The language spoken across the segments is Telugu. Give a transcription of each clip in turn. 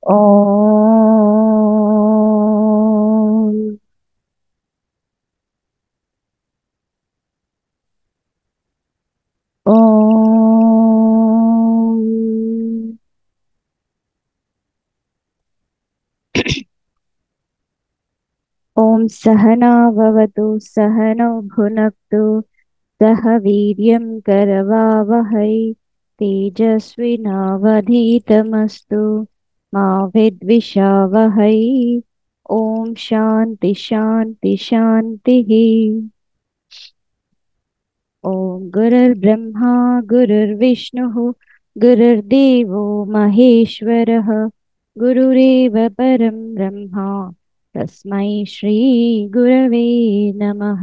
ఓం ఓం ఓం సహనావవతు సహనౌ భునక్తు సహ వీర్యం కరవావహై తేజస్వినావధీతమస్తు మా విద్విషావహై ఓం శాంతి శాంతి శాంతి ఓం గురుర్బ్రహ్మా గురుర్విష్ణుః గురుర్దేవో మహేశ్వరः గురురేవ పరం బ్రహ్మ తస్మై శ్రీ గురవే నమః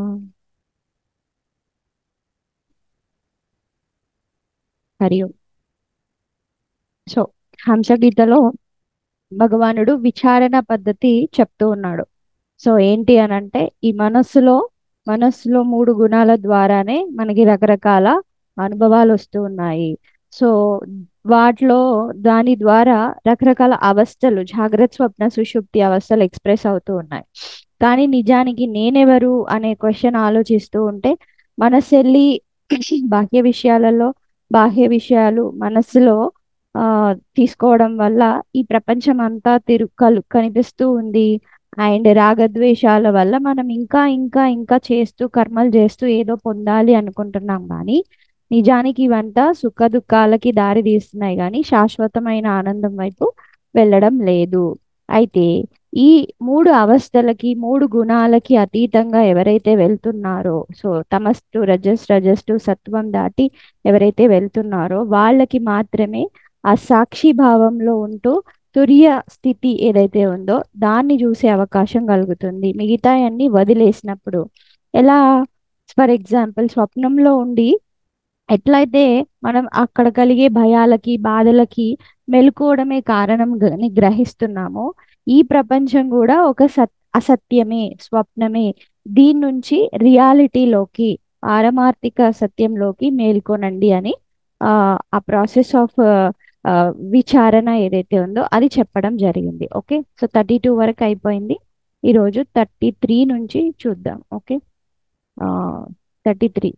హరి ఓం సో హంసగీతలో భగవానుడు విచారణ పద్ధతి చెప్తూ ఉన్నాడు సో ఏంటి అని అంటే ఈ మనస్సులో మనస్సులో మూడు గుణాల ద్వారానే మనకి రకరకాల అనుభవాలు వస్తూ ఉన్నాయి సో వాటిలో దాని ద్వారా రకరకాల అవస్థలు జాగ్రత్త స్వప్న సుషుప్తి అవస్థలు ఎక్స్ప్రెస్ అవుతూ ఉన్నాయి కానీ నిజానికి నేనెవరు అనే క్వశ్చన్ ఆలోచిస్తూ ఉంటే మనస్సు వెళ్ళి బాహ్య విషయాలలో బాహ్య విషయాలు మనస్సులో ఆ తీసుకోవడం వల్ల ఈ ప్రపంచం అంతా తిరు కలు కనిపిస్తూ ఉంది అండ్ రాగద్వేషాల వల్ల మనం ఇంకా ఇంకా ఇంకా చేస్తూ కర్మలు చేస్తూ ఏదో పొందాలి అనుకుంటున్నాం కానీ నిజానికి ఇవంతా సుఖ దుఃఖాలకి దారి తీస్తున్నాయి కానీ శాశ్వతమైన ఆనందం వైపు వెళ్ళడం లేదు అయితే ఈ మూడు అవస్థలకి మూడు గుణాలకి అతీతంగా ఎవరైతే వెళ్తున్నారో సో తమస్టు రజస్ రజస్టు సత్వం దాటి ఎవరైతే వెళ్తున్నారో వాళ్ళకి మాత్రమే ఆ సాక్షి భావంలో ఉంటూ తుర్య స్థితి ఏదైతే ఉందో దాన్ని చూసే అవకాశం కలుగుతుంది మిగతా అన్ని వదిలేసినప్పుడు ఎలా ఫర్ ఎగ్జాంపుల్ స్వప్నంలో ఉండి ఎట్లయితే మనం అక్కడ కలిగే భయాలకి బాధలకి మెలుకోవడమే కారణం అని గ్రహిస్తున్నామో ఈ ప్రపంచం కూడా ఒక సత్ అసత్యమే స్వప్నమే దీని నుంచి రియాలిటీలోకి పారమార్థిక సత్యంలోకి మేల్కొనండి అని ఆ ప్రాసెస్ ఆఫ్ విచారణ ఏదైతే ఉందో అది చెప్పడం జరిగింది ఓకే సో థర్టీ టూ వరకు అయిపోయింది ఈరోజు థర్టీ త్రీ నుంచి చూద్దాం ఓకే థర్టీ త్రీ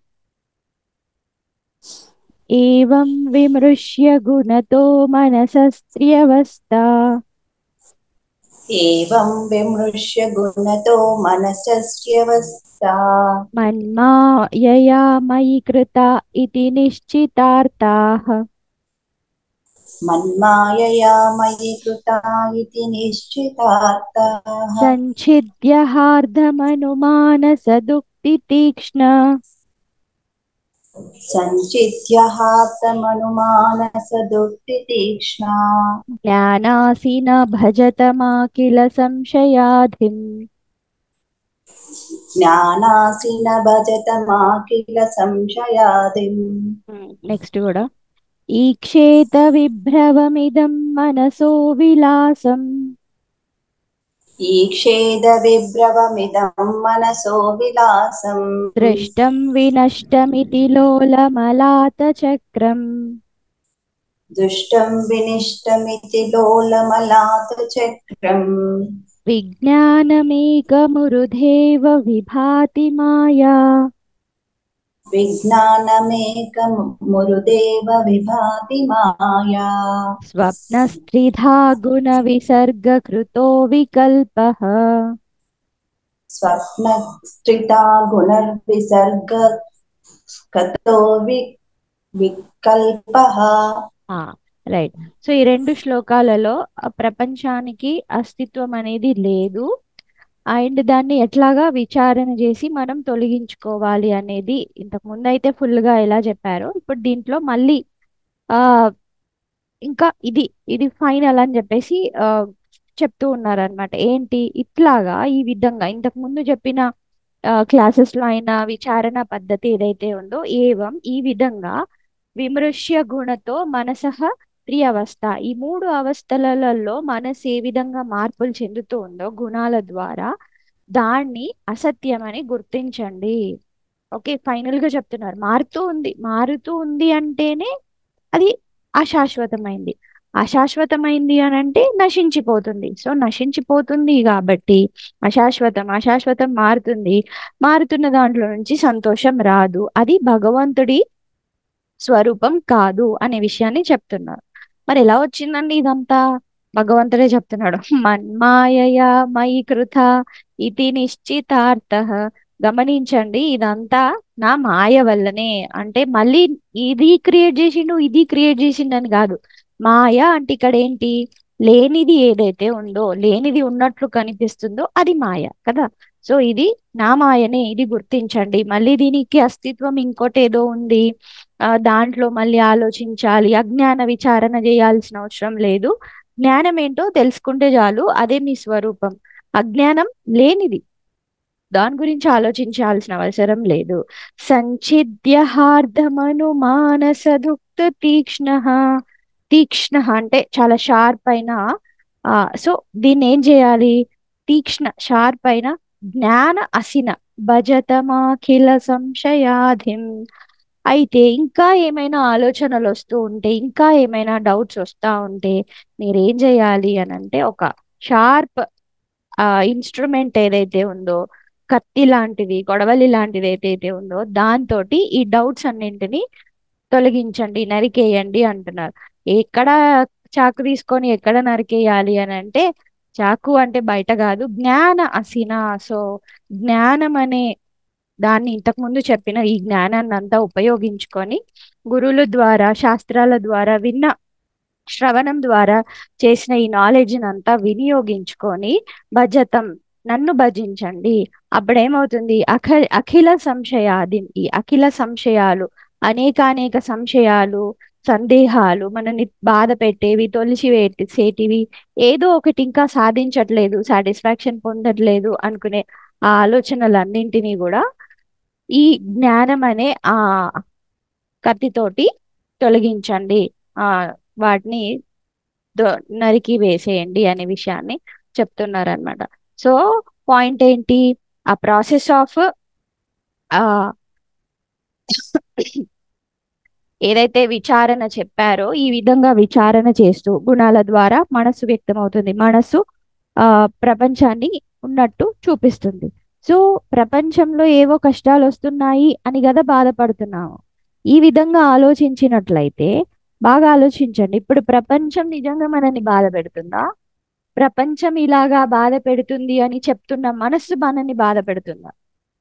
ఏం విమృశ్య గుణతో మనసస్త్రియవస్థ एवं विमृश्य गुणतो मनसस्यवस्था మన్మాయయా మయి కృత ఇది నిశ్చితార్థాః मन्मायया मयि कृता इति निश्चितार्थाः సంచిద్యహార్ధమనుమానసదుక్తి सञ्चित्याहातमनुमानसदुक्तितीक्ष्णा జ్ఞానాసిన భజతమాకిల సంశయాధిం ज्ञानासि न भजत मा किल संशयादिम् నెక్స్ట్ కూడా ఈక్షేత విభ్రవమిదం మనసో విలాసం ईक्षेदविभ्रवमिदं मनसो विलासम् దృష్టం వినష్టమితి లోలమలాత చక్రం दुष्टं विनिष्टमिति लोलमलातचक्रम् విజ్ఞానమేకమురుధేవ విభాతి మాయా विज्ञानमेकमुरुदेव विभाति माया స్వప్నస్త్రిధా గుణ విసర్గకృతో వికల్పః स्वप्नस्त्रिता गुणर्विसर्ग कतो वि विकल्पः రైట్ సో ఈ రెండు శ్లోకాలలో ఆ ప్రపంచానికి అస్తిత్వం అనేది లేదు అండ్ దాన్ని ఎట్లాగా విచారణ చేసి మనం తొలగించుకోవాలి అనేది ఇంతకు ముందు అయితే ఫుల్గా ఎలా చెప్పారో ఇప్పుడు దీంట్లో మళ్ళీ ఆ ఇంకా ఇది ఇది ఫైనల్ అని చెప్పేసి ఆ, చెప్తూ ఉన్నారనమాట ఏంటి ఇట్లాగా ఈ విధంగా ఇంతకు ముందు చెప్పిన క్లాసెస్ లో అయిన విచారణ పద్ధతి ఏదైతే ఉందో ఏవం ఈ విధంగా విమృశ్య గుణతో మనసహ అవస్థ ఈ మూడు అవస్థలలో మనసు ఏ విధంగా మార్పులు చెందుతూ ఉందో గుణాల ద్వారా దాన్ని అసత్యమని గుర్తించండి ఓకే ఫైనల్ గా చెప్తున్నారు మారుతూ ఉంది మారుతూ ఉంది అంటేనే అది అశాశ్వతమైంది అశాశ్వతమైంది అని అంటే నశించిపోతుంది సో నశించిపోతుంది కాబట్టి అశాశ్వతం అశాశ్వతం మారుతుంది మారుతున్న దాంట్లో నుంచి సంతోషం రాదు అది భగవంతుడి స్వరూపం కాదు అనే విషయాన్ని చెప్తున్నారు మరి ఎలా వచ్చిందండి ఇదంతా భగవంతుడే చెప్తున్నాడు మన్మాయయా మయి కృత ఇది నిశ్చితార్థ గమనించండి ఇదంతా నా మాయ వల్లనే అంటే మళ్ళీ ఇది క్రియేట్ చేసిండు ఇది క్రియేట్ చేసిండని కాదు మాయ అంటే ఇక్కడ ఏంటి లేనిది ఏదైతే ఉందో లేనిది ఉన్నట్లు కనిపిస్తుందో అది మాయ కదా సో ఇది నా మాయనే ఇది గుర్తించండి మళ్ళీ దీనికి అస్తిత్వం ఇంకోటి ఏదో ఉంది ఆ దాంట్లో మళ్ళీ ఆలోచించాలి అజ్ఞాన విచారణ చేయాల్సిన అవసరం లేదు జ్ఞానం ఏంటో తెలుసుకుంటే చాలు అదే మీ స్వరూపం అజ్ఞానం లేనిది దాని గురించి ఆలోచించాల్సిన అవసరం లేదు సంచిద్యహార్ధమను మానసదుక్త తీక్ష్ణ తీక్ష్ణ అంటే చాలా షార్ప్ అయిన ఆ సో దీన్ని ఏం చేయాలి తీక్ష్ణ షార్ప్ అయిన జ్ఞాన అసిన భజతమాఖిల సంశయాధిం అయితే ఇంకా ఏమైనా ఆలోచనలు వస్తూ ఉంటే ఇంకా ఏమైనా డౌట్స్ వస్తూ ఉంటే మీరేం చేయాలి అని అంటే ఒక షార్ప్ ఇన్స్ట్రుమెంట్ ఏదైతే ఉందో కత్తి లాంటిది గొడవలి లాంటిది ఏదైతే ఉందో దాంతో ఈ డౌట్స్ అన్నింటినీ తొలగించండి నరికేయండి అంటున్నారు ఎక్కడ చాకు తీసుకొని ఎక్కడ నరికేయాలి అని అంటే చాకు అంటే బయట కాదు జ్ఞాన అసిన సో జ్ఞానం అనే దాన్ని ఇంతకు ముందు చెప్పిన ఈ జ్ఞానాన్ని అంతా ఉపయోగించుకొని గురువుల ద్వారా శాస్త్రాల ద్వారా విన్న శ్రవణం ద్వారా చేసిన ఈ నాలెడ్జ్ అంతా వినియోగించుకొని భజతం నన్ను భజించండి అప్పుడేమవుతుంది అఖ అఖిల సంశయాది ఈ అఖిల సంశయాలు అనేకానేక సంశయాలు సందేహాలు మనని బాధ పెట్టేవి తొలిచి వేసేటివి ఏదో ఒకటి ఇంకా సాధించట్లేదు సాటిస్ఫాక్షన్ పొందట్లేదు అనుకునే ఆ ఆలోచనలన్నింటినీ కూడా ఈ జ్ఞానం అనే ఆ కత్తితోటి తొలగించండి ఆ వాటిని నరికి వేసేయండి అనే విషయాన్ని చెప్తున్నారనమాట సో పాయింట్ ఏంటి ఆ ప్రాసెస్ ఆఫ్ ఆ ఏదైతే విచారణ చెప్పారో ఈ విధంగా విచారణ చేస్తూ గుణాల ద్వారా మనసు వ్యక్తమవుతుంది మనసు ఆ ప్రపంచాన్ని ఉన్నట్టు చూపిస్తుంది సో ప్రపంచంలో ఏవో కష్టాలు వస్తున్నాయి అని కదా బాధపడుతున్నాము ఈ విధంగా ఆలోచించినట్లయితే బాగా ఆలోచించండి ఇప్పుడు ప్రపంచం నిజంగా మనల్ని బాధ పెడుతుందా ప్రపంచం ఇలాగా బాధ పెడుతుంది అని చెప్తున్న మనస్సు మనల్ని బాధ పెడుతుందా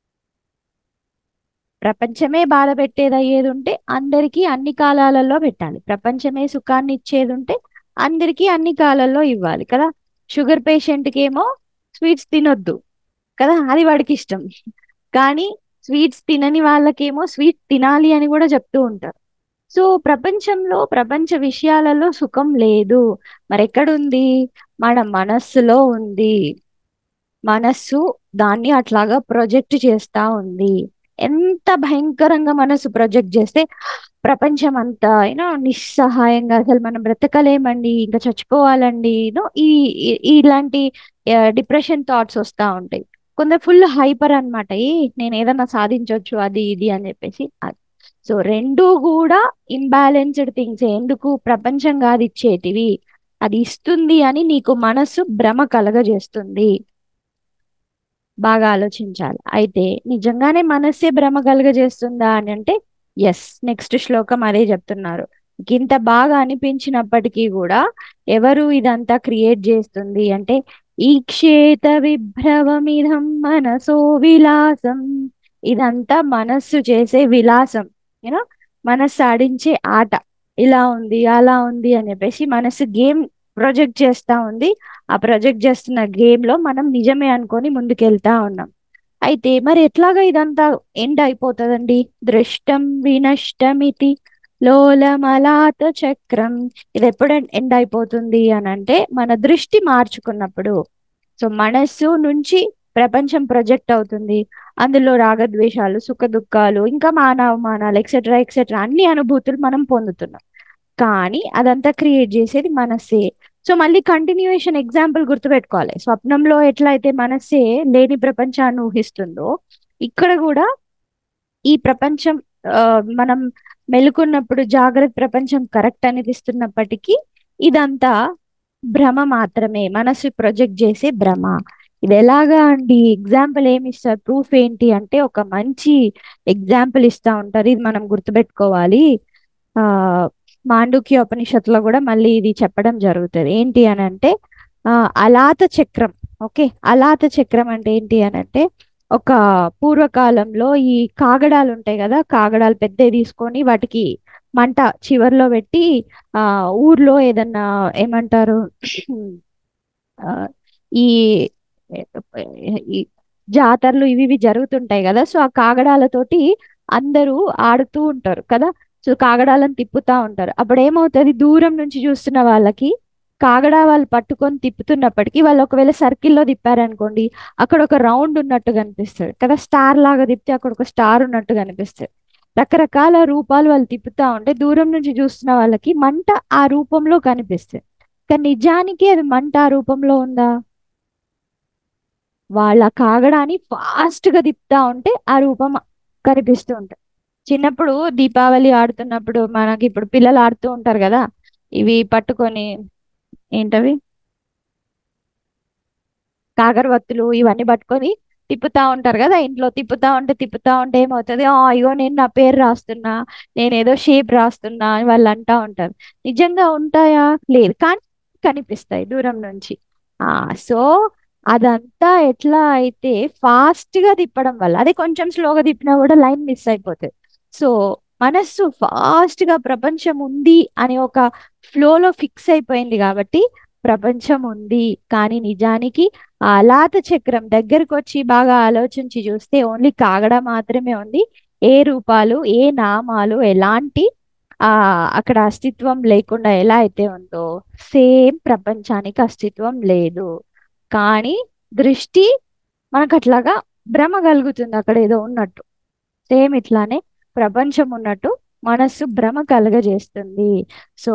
ప్రపంచమే బాధ పెట్టేది అయ్యేది ఉంటే అందరికీ అన్ని కాలాలలో పెట్టాలి ప్రపంచమే సుఖాన్ని ఇచ్చేది ఉంటే అందరికీ అన్ని కాలాల్లో ఇవ్వాలి కదా షుగర్ పేషెంట్కి ఏమో స్వీట్స్ తినొద్దు కదా అది వాడికి ఇష్టం కానీ స్వీట్స్ తినని వాళ్ళకేమో స్వీట్ తినాలి అని కూడా చెప్తూ ఉంటారు సో ప్రపంచంలో ప్రపంచ విషయాలలో సుఖం లేదు మరి ఎక్కడుంది మన మనస్సులో ఉంది మనస్సు దాన్ని అట్లాగా ప్రొజెక్ట్ చేస్తా ఉంది ఎంత భయంకరంగా మనసు ప్రొజెక్ట్ చేస్తే ప్రపంచం అంతా యూనో నిస్సహాయంగా అసలు మనం బ్రతకలేమండి ఇంకా చచ్చిపోవాలండి యూనో ఈ ఇలాంటి డిప్రెషన్ థాట్స్ వస్తూ ఉంటాయి కొందరు ఫుల్ హైపర్ అనమాట ఏ నేను ఏదన్నా సాధించవచ్చు అది ఇది అని చెప్పేసి అది సో రెండు కూడా ఇంబ్యాలెన్స్డ్ థింగ్స్ ఎందుకు ప్రపంచం కాదు ఇచ్చేటివి అది ఇస్తుంది అని నీకు మనసు భ్రమ కలగజేస్తుంది బాగా ఆలోచించాలి అయితే నిజంగానే మనస్సే భ్రమ కలగజేస్తుందా అని అంటే ఎస్ నెక్స్ట్ శ్లోకం అదే చెప్తున్నారు ఇంత బాగా అనిపించినప్పటికీ కూడా ఎవరు ఇదంతా క్రియేట్ చేస్తుంది అంటే ఈక్షేత విభ్రవమిదం మనసో విలాసం ఇదంతా మనస్సు చేసే విలాసం యూనో మనస్సు ఆడించే ఆట ఇలా ఉంది అలా ఉంది అని చెప్పేసి మనసు గేమ్ ప్రొజెక్ట్ చేస్తా ఉంది ఆ ప్రొజెక్ట్ చేస్తున్న గేమ్ లో మనం నిజమే అనుకొని ముందుకెళ్తా ఉన్నాం అయితే మరి ఎట్లాగా ఇదంతా ఎండ్ అయిపోతుందండి దృష్టం వినష్టమితి లోలమలాత చక్రం ఇది ఎప్పుడు ఎండ్ అయిపోతుంది అని అంటే మన దృష్టి మార్చుకున్నప్పుడు సో మనస్సు నుంచి ప్రపంచం ప్రొజెక్ట్ అవుతుంది అందులో రాగద్వేషాలు సుఖ దుఃఖాలు ఇంకా మానవమానాలు ఎక్సెట్రా ఎక్సెట్రా అన్ని అనుభూతులు మనం పొందుతున్నాం కానీ అదంతా క్రియేట్ చేసేది మనస్సే సో మళ్ళీ కంటిన్యూయేషన్ ఎగ్జాంపుల్ గుర్తుపెట్టుకోవాలి స్వప్నంలో ఎట్లయితే మనస్సే లేని ప్రపంచాన్ని ఊహిస్తుందో ఇక్కడ కూడా ఈ ప్రపంచం మనం మెలుకున్నప్పుడు జాగ్రత్త ప్రపంచం కరెక్ట్ అనిపిస్తున్నప్పటికీ ఇదంతా భ్రమ మాత్రమే మనసు ప్రొజెక్ట్ చేసే భ్రమ ఇది ఎలాగా అండి ఎగ్జాంపుల్ ఏమి ఇస్తారు ప్రూఫ్ ఏంటి అంటే ఒక మంచి ఎగ్జాంపుల్ ఇస్తా ఉంటారు ఇది మనం గుర్తుపెట్టుకోవాలి ఆ మాండుక్య ఉపనిషత్తులో కూడా మళ్ళీ ఇది చెప్పడం జరుగుతుంది ఏంటి అని అంటే ఆ అలాత చక్రం ఓకే అలాత చక్రం అంటే ఏంటి అని అంటే ఒక పూర్వకాలంలో ఈ కాగడాలు ఉంటాయి కదా కాగడాలు పెద్దవి తీసుకొని వాటికి మంట చివర్లో పెట్టి ఆ ఊర్లో ఏదన్నా ఏమంటారు ఆ, ఈ ఈ జాతరలు ఇవి ఇవి జరుగుతుంటాయి కదా సో ఆ కాగడాలతోటి అందరూ ఆడుతూ ఉంటారు కదా సో కాగడాలను తిప్పుతా ఉంటారు అప్పుడు ఏమవుతుంది దూరం నుంచి చూస్తున్న వాళ్ళకి కాగడా వాళ్ళు పట్టుకొని తిప్పుతున్నప్పటికీ వాళ్ళు ఒకవేళ సర్కిల్లో తిప్పారనుకోండి అక్కడ ఒక రౌండ్ ఉన్నట్టు కనిపిస్తుంది కదా స్టార్ లాగా తిప్పితే అక్కడ ఒక స్టార్ ఉన్నట్టు కనిపిస్తుంది రకరకాల రూపాలు వాళ్ళు తిప్పుతా ఉంటే దూరం నుంచి చూస్తున్న వాళ్ళకి మంట ఆ రూపంలో కనిపిస్తుంది కానీ నిజానికి అది మంట ఆ రూపంలో ఉందా వాళ్ళ కాగడాని ఫాస్ట్ గా తిప్పుతా ఉంటే ఆ రూపం కనిపిస్తూ ఉంటుంది చిన్నప్పుడు దీపావళి ఆడుతున్నప్పుడు మనకి ఇప్పుడు పిల్లలు ఆడుతూ ఉంటారు కదా ఇవి పట్టుకొని ఏంటవి కాగరవత్తులు ఇవన్నీ పట్టుకొని తిప్పుతా ఉంటారు కదా ఇంట్లో తిప్పుతా ఉంటే తిప్పుతా ఉంటే ఏమవుతుంది ఆ అయ్యో నేను నా పేరు రాస్తున్నా నేను ఏదో షేప్ రాస్తున్నా అని వాళ్ళు అంటా ఉంటారు నిజంగా ఉంటాయా లేదు కానీ కనిపిస్తాయి దూరం నుంచి ఆ సో అదంతా ఎట్లా అయితే ఫాస్ట్ గా తిప్పడం వల్ల అదే కొంచెం స్లోగా తిప్పినా కూడా లైన్ మిస్ అయిపోతుంది సో మనస్సు ఫాస్ట్ గా ప్రపంచం ఉంది అని ఒక ఫ్లోలో ఫిక్స్ అయిపోయింది కాబట్టి ప్రపంచం ఉంది కానీ నిజానికి ఆ అలాత చక్రం దగ్గరకు వచ్చి బాగా ఆలోచించి చూస్తే ఓన్లీ కాగడ మాత్రమే ఉంది ఏ రూపాలు ఏ నామాలు ఎలాంటి ఆ అక్కడ అస్తిత్వం లేకుండా ఎలా అయితే ఉందో సేమ్ ప్రపంచానికి అస్తిత్వం లేదు కానీ దృష్టి మనకు అట్లాగా భ్రమ కలుగుతుంది అక్కడ ఏదో ఉన్నట్టు సేమ్ ఇట్లానే ప్రపంచం ఉన్నట్టు మనస్సు భ్రమ కలగజేస్తుంది సో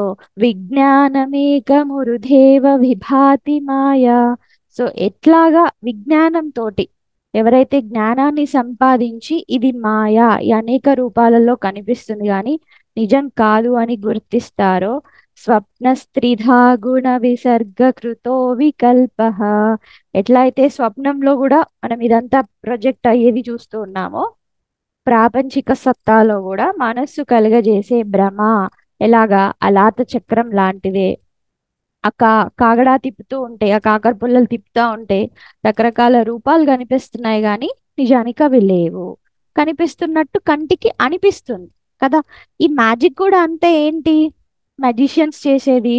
విజ్ఞానమేకమురుధేవ విభాతి మాయా సో ఎట్లాగా విజ్ఞానంతో ఎవరైతే జ్ఞానాన్ని సంపాదించి ఇది మాయా ఈ అనేక రూపాలలో కనిపిస్తుంది కానీ నిజం కాదు అని గుర్తిస్తారో స్వప్న స్త్రిధా గుణ విసర్గకృతో వికల్ప ఎట్లయితే స్వప్నంలో కూడా మనం ఇదంతా ప్రొజెక్ట్ అయ్యేది చూస్తూ ఉన్నామో ప్రాపంచిక సత్తాలో కూడా మనస్సు కలుగజేసే భ్రమ ఎలాగా అలాత చక్రం లాంటిదే ఆ కా కాగడా తిప్పుతూ ఉంటే ఆ కాకర పుల్లలు తిప్పుతూ ఉంటే రకరకాల రూపాలు కనిపిస్తున్నాయి కానీ నిజానికి అవి లేవు కనిపిస్తున్నట్టు కంటికి అనిపిస్తుంది కదా ఈ మ్యాజిక్ కూడా అంతే ఏంటి మ్యాజిషియన్స్ చేసేది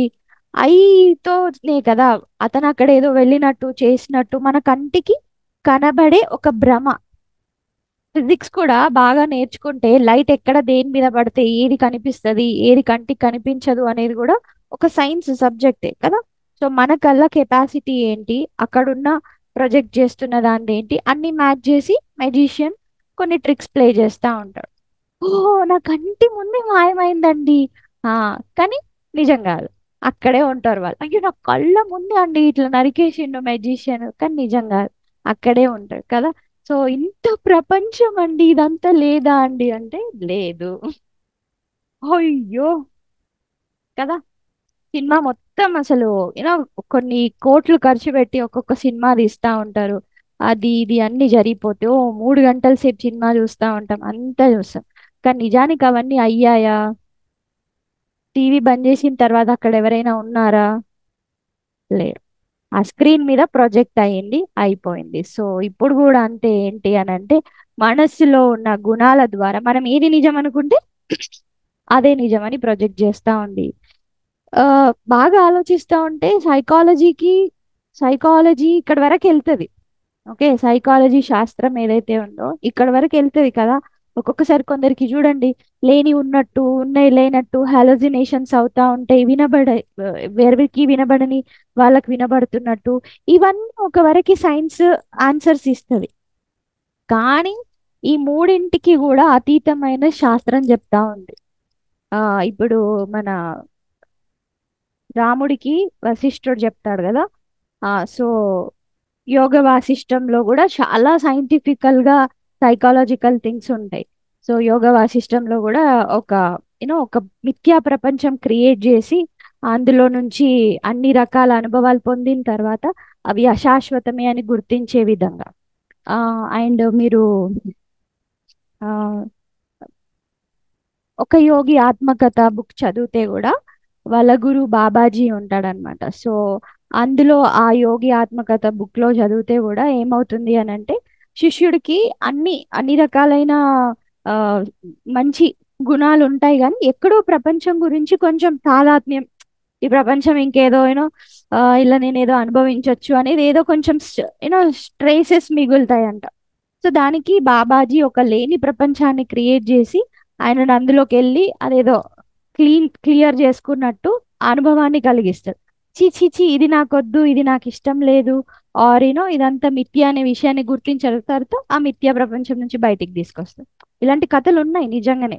ఐతోనే కదా అతను అక్కడ ఏదో వెళ్ళినట్టు చేసినట్టు మన కంటికి కనబడే ఒక భ్రమ ఫిజిక్స్ కూడా బాగా నేర్చుకుంటే లైట్ ఎక్కడ దేని మీద పడితే ఏది కనిపిస్తుంది ఏది కంటికి కనిపించదు అనేది కూడా ఒక సైన్స్ సబ్జెక్టే కదా సో మన కళ్ళ కెపాసిటీ ఏంటి అక్కడున్న ప్రొజెక్ట్ చేస్తున్న దాన్ని ఏంటి అన్ని మ్యాచ్ చేసి మెజిషియన్ కొన్ని ట్రిక్స్ ప్లే చేస్తూ ఉంటాడు ఓ నా కంటి ముందే మాయమైందండి ఆ కానీ నిజం కాదు అక్కడే ఉంటారు వాళ్ళు అయ్యో నా కళ్ళ ముందే అండి ఇట్లా నరికేసిండు మెజిషియన్ కానీ నిజం కాదు అక్కడే ఉంటాడు కదా సో ఇంత ప్రపంచం అండి ఇదంతా లేదా అండి అంటే లేదు అయ్యో కదా సినిమా మొత్తం అసలు యూనో కొన్ని కోట్లు ఖర్చు పెట్టి ఒక్కొక్క సినిమా తీస్తా ఉంటారు అది ఇది అన్ని జరిగిపోతే ఓ మూడు గంటల సేపు సినిమా చూస్తా ఉంటాం అంతా చూస్తాం కానీ నిజానికి అవన్నీ అయ్యాయా టీవీ బంద్ చేసిన తర్వాత అక్కడ ఎవరైనా ఉన్నారా లేరు ఆ స్క్రీన్ మీద ప్రొజెక్ట్ అయ్యింది అయిపోయింది సో ఇప్పుడు కూడా అంతే ఏంటి అని అంటే మనస్సులో ఉన్న గుణాల ద్వారా మనం ఏది నిజం అనుకుంటే అదే నిజం అని ప్రొజెక్ట్ చేస్తూ ఉంది ఆ, బాగా ఆలోచిస్తూ ఉంటే సైకాలజీకి సైకాలజీ ఇక్కడ వరకు వెళ్తుంది ఓకే సైకాలజీ శాస్త్రం ఏదైతే ఉందో ఇక్కడ వరకు వెళ్తుంది కదా ఒక్కొక్కసారి కొందరికి చూడండి లేని ఉన్నట్టు ఉన్నాయి లేనట్టు హాలోజినేషన్స్ అవుతా ఉంటాయి వినబడ వేరికి వినబడని వాళ్ళకి వినబడుతున్నట్టు ఇవన్నీ ఒక వరకు సైన్స్ ఆన్సర్స్ ఇస్తుంది కానీ ఈ మూడింటికి కూడా అతీతమైన శాస్త్రం చెప్తా ఉంది ఆ ఇప్పుడు మన రాముడికి వశిష్ఠుడు చెప్తాడు కదా ఆ సో యోగ వాసిష్టంలో కూడా చాలా సైంటిఫికల్ గా సైకాలజికల్ థింగ్స్ ఉంటాయి సో యోగ వాసిష్టంలో కూడా ఒక యూనో ఒక మిథ్యా ప్రపంచం క్రియేట్ చేసి అందులో నుంచి అన్ని రకాల అనుభవాలు పొందిన తర్వాత అవి అశాశ్వతమే అని గుర్తించే విధంగా అండ్ మీరు ఆ, ఒక యోగి ఆత్మకథ బుక్ చదివితే కూడా వాళ్ళ గురువు బాబాజీ ఉంటాడనమాట సో అందులో ఆ యోగి ఆత్మకథ బుక్ లో చదివితే కూడా ఏమవుతుంది అని అంటే శిష్యుడికి అన్ని అన్ని రకాలైన ఆ మంచి గుణాలు ఉంటాయి కానీ ఎక్కడో ప్రపంచం గురించి కొంచెం తాదాత్మ్యం ఈ ప్రపంచం ఇంకేదో యూనో ఇలా నేను ఏదో అనుభవించవచ్చు అనేది ఏదో కొంచెం యూనో స్ట్రేసెస్ మిగులుతాయంట సో దానికి బాబాజీ ఒక లేని ప్రపంచాన్ని క్రియేట్ చేసి ఆయన అందులోకి వెళ్ళి అదేదో క్లీన్ క్లియర్ చేసుకున్నట్టు ఆ అనుభవాన్ని కలిగిస్తాడు చీ చీ చీ ఇది నాకొద్దు ఇది నాకు ఇష్టం లేదు ఆర్ యూనో ఇదంతా మిథ్య అనే విషయాన్ని గుర్తించిన తర్వాత ఆ మిథ్య ప్రపంచం నుంచి బయటికి తీసుకొస్తాడు ఇలాంటి కథలు ఉన్నాయి నిజంగానే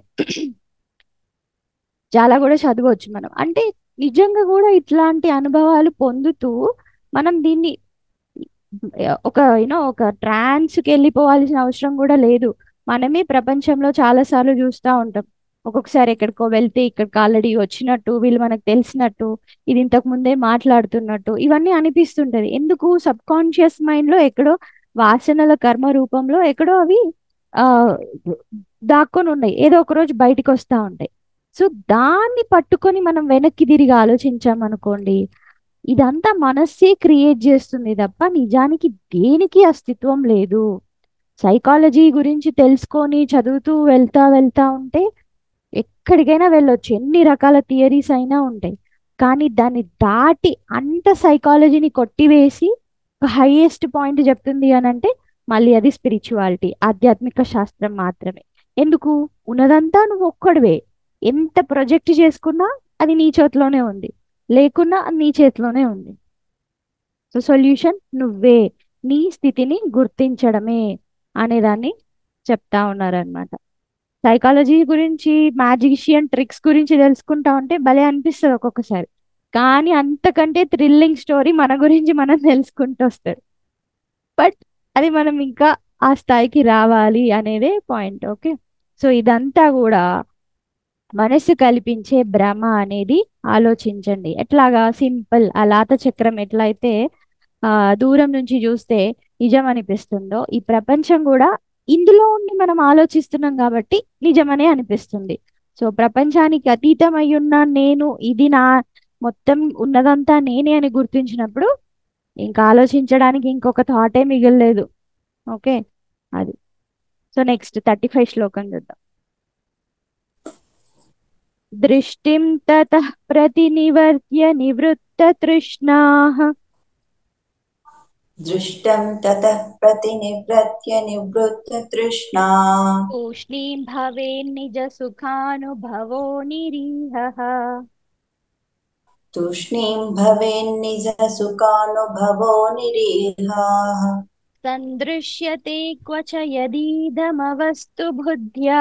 చాలా కూడా చదవచ్చు మనం అంటే నిజంగా కూడా ఇట్లాంటి అనుభవాలు పొందుతూ మనం దీన్ని ఒక యూనో ఒక ట్రాన్స్కి వెళ్ళిపోవాల్సిన అవసరం కూడా లేదు మనమే ప్రపంచంలో చాలా సార్లు చూస్తూ ఉంటాం ఒక్కొక్కసారి ఎక్కడికో వెళ్తే ఇక్కడికి ఆల్రెడీ వచ్చినట్టు వీళ్ళు మనకు తెలిసినట్టు ఇది ఇంతకు ముందే మాట్లాడుతున్నట్టు ఇవన్నీ అనిపిస్తుంటది ఎందుకు సబ్ కాన్షియస్ మైండ్ లో ఎక్కడో వాసనల కర్మ రూపంలో ఎక్కడో అవి ఆ దాక్కొని ఉన్నాయి ఏదో ఒక రోజు బయటికి వస్తూ ఉంటాయి సో దాన్ని పట్టుకొని మనం వెనక్కి తిరిగి ఆలోచించామనుకోండి ఇదంతా మనస్సే క్రియేట్ చేస్తుంది తప్ప నిజానికి దేనికి అస్తిత్వం లేదు సైకాలజీ గురించి తెలుసుకొని చదువుతూ వెళ్తా వెళ్తా ఉంటే ఎక్కడికైనా వెళ్ళొచ్చు ఎన్ని రకాల థియరీస్ అయినా ఉంటాయి కానీ దాన్ని దాటి అంత సైకాలజీని కొట్టివేసి ఒక హైయెస్ట్ పాయింట్ చెప్తుంది అని అంటే మళ్ళీ అది స్పిరిచువాలిటీ ఆధ్యాత్మిక శాస్త్రం మాత్రమే ఎందుకు ఉన్నదంతా నువ్వు ఒక్కడివే ఎంత ప్రొజెక్ట్ చేసుకున్నా అది నీ చేతిలోనే ఉంది లేకున్నా అది నీ చేతిలోనే ఉంది సో సొల్యూషన్ నువ్వే నీ స్థితిని గుర్తించడమే అనేదాన్ని చెప్తా ఉన్నారనమాట సైకాలజీ గురించి మ్యాజిషియన్ ట్రిక్స్ గురించి తెలుసుకుంటా ఉంటే భలే అనిపిస్తుంది ఒక్కొక్కసారి కానీ అంతకంటే థ్రిల్లింగ్ స్టోరీ మన గురించి మనం తెలుసుకుంటూ వస్తారు బట్ అది మనం ఇంకా ఆ స్థాయికి రావాలి అనేదే పాయింట్ ఓకే సో ఇదంతా కూడా మనసు కల్పించే భ్రమ అనేది ఆలోచించండి ఎట్లాగా సింపుల్ ఆ లాత చక్రం ఎట్లయితే ఆ దూరం నుంచి చూస్తే నిజం అనిపిస్తుందో ఈ ప్రపంచం కూడా ఇందులో ఉండి మనం ఆలోచిస్తున్నాం కాబట్టి నిజమనే అనిపిస్తుంది సో ప్రపంచానికి అతీతం అయి ఉన్న నేను ఇది నా మొత్తం ఉన్నదంతా నేనే అని గుర్తించినప్పుడు ఇంకా ఆలోచించడానికి ఇంకొక థాటే మిగలలేదు ఓకే అది సో నెక్స్ట్ థర్టీ ఫైవ్ శ్లోకం చూద్దాం దృష్టిం తతః ప్రతినివర్త్య నివృత్త తృష్ణాః दृष्टं ततः प्रतिनिवृत्य निवृत्ततृष्णा तूष्णीं भवेन्निज सुखानुभवो निरीहः तूष्णीं भवेन्निजसुखानुभवो निरीहाः सन्दृश्यते क्व च यदीदमवस्तु बुद्ध्या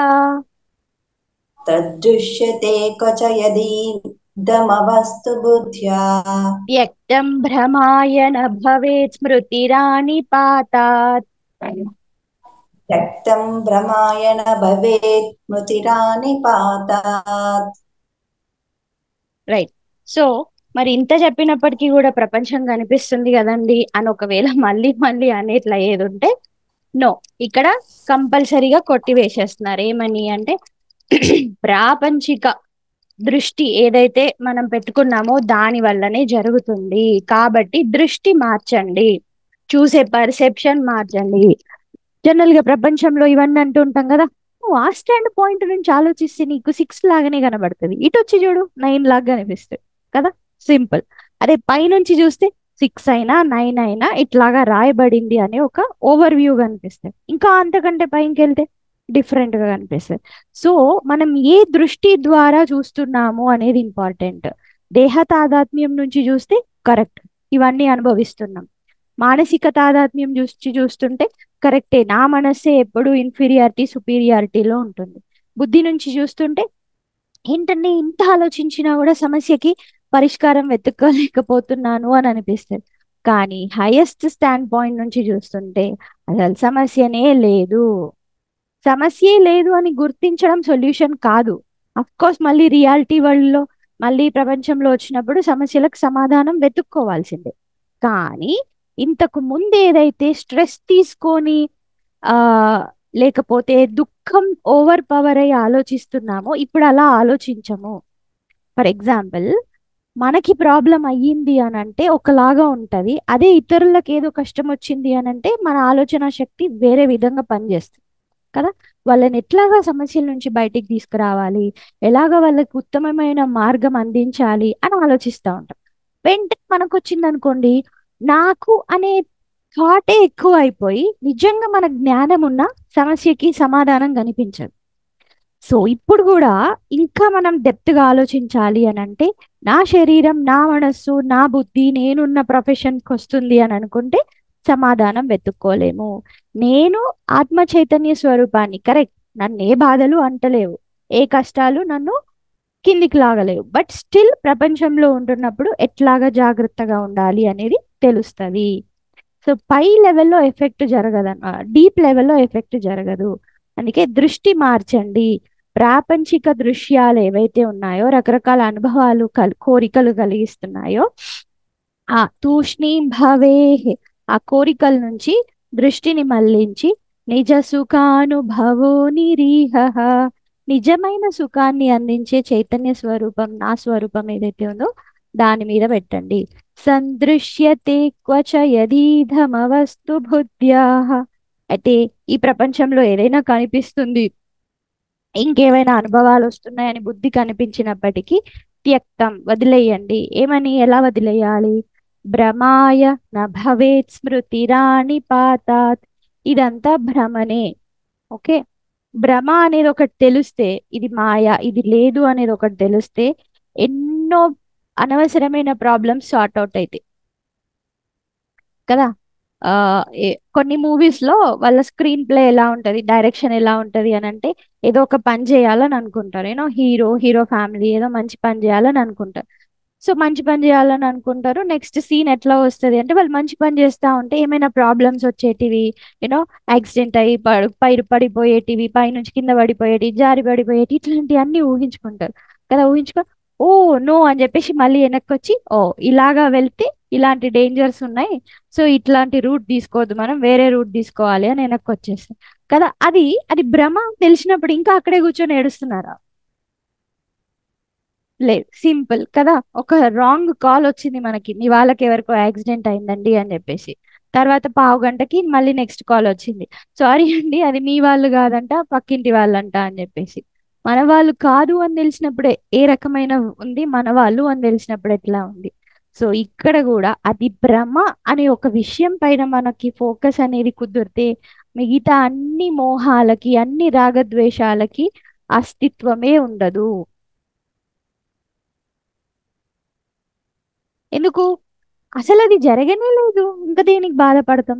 तदृश्यते क्व च यदीदमवस्तु बुद्ध्या व्यक्तं भ्रमाय न भवेत् स्मृतिरानिपातात् त्यक्तं भ्रमाय न भवेत् स्मृतिरानिपातात् రైట్ సో మరి ఇంత చెప్పినప్పటికీ కూడా ప్రపంచం కనిపిస్తుంది కదండి అని ఒకవేళ మళ్ళీ మళ్ళీ అనేట్లా ఏది ఉంటే నో ఇక్కడ కంపల్సరీగా కొట్టివేసేస్తున్నారు ఏమని అంటే ప్రాపంచిక దృష్టి ఏదైతే మనం పెట్టుకున్నామో దాని వల్లనే జరుగుతుంది కాబట్టి దృష్టి మార్చండి చూసే పర్సెప్షన్ మార్చండి జనరల్ గా ప్రపంచంలో ఇవన్నీ అంటూ ఉంటాం కదా నువ్వు ఆ స్టాండ్ పాయింట్ నుంచి ఆలోచిస్తే నీకు సిక్స్ లాగానే కనబడుతుంది ఇటు వచ్చి చూడు నైన్ లాగా కనిపిస్తుంది కదా సింపుల్ అదే పైనుంచి చూస్తే సిక్స్ అయినా నైన్ అయినా ఇట్లాగా రాయబడింది అనే ఒక ఓవర్ వ్యూ కనిపిస్తుంది ఇంకా అంతకంటే పైకి వెళ్తే డిఫరెంట్ గా కనిపిస్తుంది సో మనం ఏ దృష్టి ద్వారా చూస్తున్నాము అనేది ఇంపార్టెంట్ దేహ తాదాత్మ్యం నుంచి చూస్తే కరెక్ట్ ఇవన్నీ అనుభవిస్తున్నాం మానసిక తాదాత్మ్యం చూసి చూస్తుంటే కరెక్టే నా మనస్సే ఎప్పుడు ఇన్ఫీరియారిటీ సుపీరియారిటీలో ఉంటుంది బుద్ధి నుంచి చూస్తుంటే ఏంటంటే ఇంత ఆలోచించినా కూడా సమస్యకి పరిష్కారం వెతుక్కోలేకపోతున్నాను అని అనిపిస్తుంది కానీ హైయెస్ట్ స్టాండ్ పాయింట్ నుంచి చూస్తుంటే అసలు సమస్యనే లేదు సమస్యే లేదు అని గుర్తించడం సొల్యూషన్ కాదు అఫ్ కోర్స్ మళ్ళీ రియాలిటీ వరల్డ్ లో మళ్ళీ ప్రపంచంలో వచ్చినప్పుడు సమస్యలకు సమాధానం వెతుక్కోవాల్సిందే కానీ ఇంతకు ముందు ఏదైతే స్ట్రెస్ తీసుకొని ఆ లేకపోతే దుఃఖం ఓవర్ పవర్ అయ్యి ఆలోచిస్తున్నామో ఇప్పుడు అలా ఆలోచించము ఫర్ ఎగ్జాంపుల్ మనకి ప్రాబ్లం అయ్యింది అని అంటే ఒకలాగా ఉంటది అదే ఇతరులకు ఏదో కష్టం వచ్చింది అని అంటే మన ఆలోచన శక్తి వేరే విధంగా పనిచేస్తుంది కదా వాళ్ళని ఎట్లాగా సమస్యల నుంచి బయటికి తీసుకురావాలి ఎలాగ వాళ్ళకి ఉత్తమమైన మార్గం అందించాలి అని ఆలోచిస్తూ ఉంటాం వెంటనే మనకు వచ్చింది అనుకోండి నాకు అనే థాటే ఎక్కువ అయిపోయి నిజంగా మన జ్ఞానం ఉన్న సమస్యకి సమాధానం కనిపించదు సో ఇప్పుడు కూడా ఇంకా మనం డెప్త్గా ఆలోచించాలి అని అంటే నా శరీరం నా మనస్సు నా బుద్ధి నేనున్న ప్రొఫెషన్కి వస్తుంది అని అనుకుంటే సమాధానం వెతుక్కోలేము నేను ఆత్మ చైతన్య స్వరూపాన్ని కరెక్ట్ నన్ను ఏ బాధలు అంటలేవు ఏ కష్టాలు నన్ను కిందికి లాగలేవు బట్ స్టిల్ ప్రపంచంలో ఉంటున్నప్పుడు ఎట్లాగా జాగ్రత్తగా ఉండాలి అనేది తెలుస్తుంది సో పై లెవెల్లో ఎఫెక్ట్ జరగదు డీప్ లెవెల్లో ఎఫెక్ట్ జరగదు అందుకే దృష్టి మార్చండి ప్రాపంచిక దృశ్యాలు ఏవైతే ఉన్నాయో రకరకాల అనుభవాలు కల్ కోరికలు కలిగిస్తున్నాయో ఆ తూష్ణీం భవే ఆ కోరికల నుంచి దృష్టిని మళ్లించి నిజ సుఖానుభవో నిరీహ నిజమైన సుఖాన్ని అందించే చైతన్య స్వరూపం నా స్వరూపం ఏదైతే ఉందో దాని మీద పెట్టండి సందృశ్యతే క్వచ యదీధమవస్తు బుద్ధ్యా అయితే ఈ ప్రపంచంలో ఏదైనా కనిపిస్తుంది ఇంకేమైనా అనుభవాలు వస్తున్నాయని బుద్ధి కనిపించినప్పటికీ త్యక్తం వదిలేయండి ఏమని ఎలా వదిలేయాలి భ్రమాయ నభవేత్ స్మృతిరాణి పాతాత్ ఇదంతా భ్రమనే ఓకే భ్రమ అనేది ఒకటి తెలిస్తే ఇది మాయ ఇది లేదు అనేది ఒకటి తెలిస్తే ఎన్నో అనవసరమైన ప్రాబ్లమ్స్ సార్ట్ అవుట్ అవుతాయి కదా ఆ కొన్ని మూవీస్ లో వాళ్ళ స్క్రీన్ ప్లే ఎలా ఉంటది డైరెక్షన్ ఎలా ఉంటది అని అంటే ఏదో ఒక పని చేయాలని అనుకుంటారు ఏదో హీరో హీరో ఫ్యామిలీ ఏదో మంచి పని చేయాలని అనుకుంటారు సో మంచి పని చేయాలని అనుకుంటారు నెక్స్ట్ సీన్ ఎట్లా వస్తుంది అంటే వాళ్ళు మంచి పని చేస్తూ ఉంటే ఏమైనా ప్రాబ్లమ్స్ వచ్చేటివి యూనో యాక్సిడెంట్ అయ్యి పడు పైరు పడిపోయేటివి పైనుంచి కింద పడిపోయేటి జారి పడిపోయేటి ఇట్లాంటివి అన్ని ఊహించుకుంటారు కదా ఊహించుకో ఓ నో అని చెప్పేసి మళ్ళీ వెనక్కి వచ్చి ఓ ఇలాగా వెళ్తే ఇలాంటి డేంజర్స్ ఉన్నాయి సో ఇట్లాంటి రూట్ తీసుకోవద్దు మనం వేరే రూట్ తీసుకోవాలి అని వెనక్కి వచ్చేస్తాం కదా అది అది భ్రమ తెలిసినప్పుడు ఇంకా అక్కడే కూర్చొని ఏడుస్తున్నారా లేదు సింపుల్ కదా ఒక రాంగ్ కాల్ వచ్చింది మనకి మీ వాళ్ళకి ఎవరికో యాక్సిడెంట్ అయిందండి అని చెప్పేసి తర్వాత పావు గంటకి మళ్ళీ నెక్స్ట్ కాల్ వచ్చింది సారీ అండి అది మీ వాళ్ళు కాదంట పక్కింటి వాళ్ళంట అని చెప్పేసి మన వాళ్ళు కాదు అని తెలిసినప్పుడే ఏ రకమైన ఉంది మన వాళ్ళు అని తెలిసినప్పుడు ఎట్లా ఉంది సో ఇక్కడ కూడా అది భ్రమ అనే ఒక విషయం పైన మనకి ఫోకస్ అనేది కుదిరితే మిగతా అన్ని మోహాలకి అన్ని రాగద్వేషాలకి అస్తిత్వమే ఉండదు ఎందుకు అసలు అది జరగనే లేదు ఇంకా దేనికి బాధపడతాం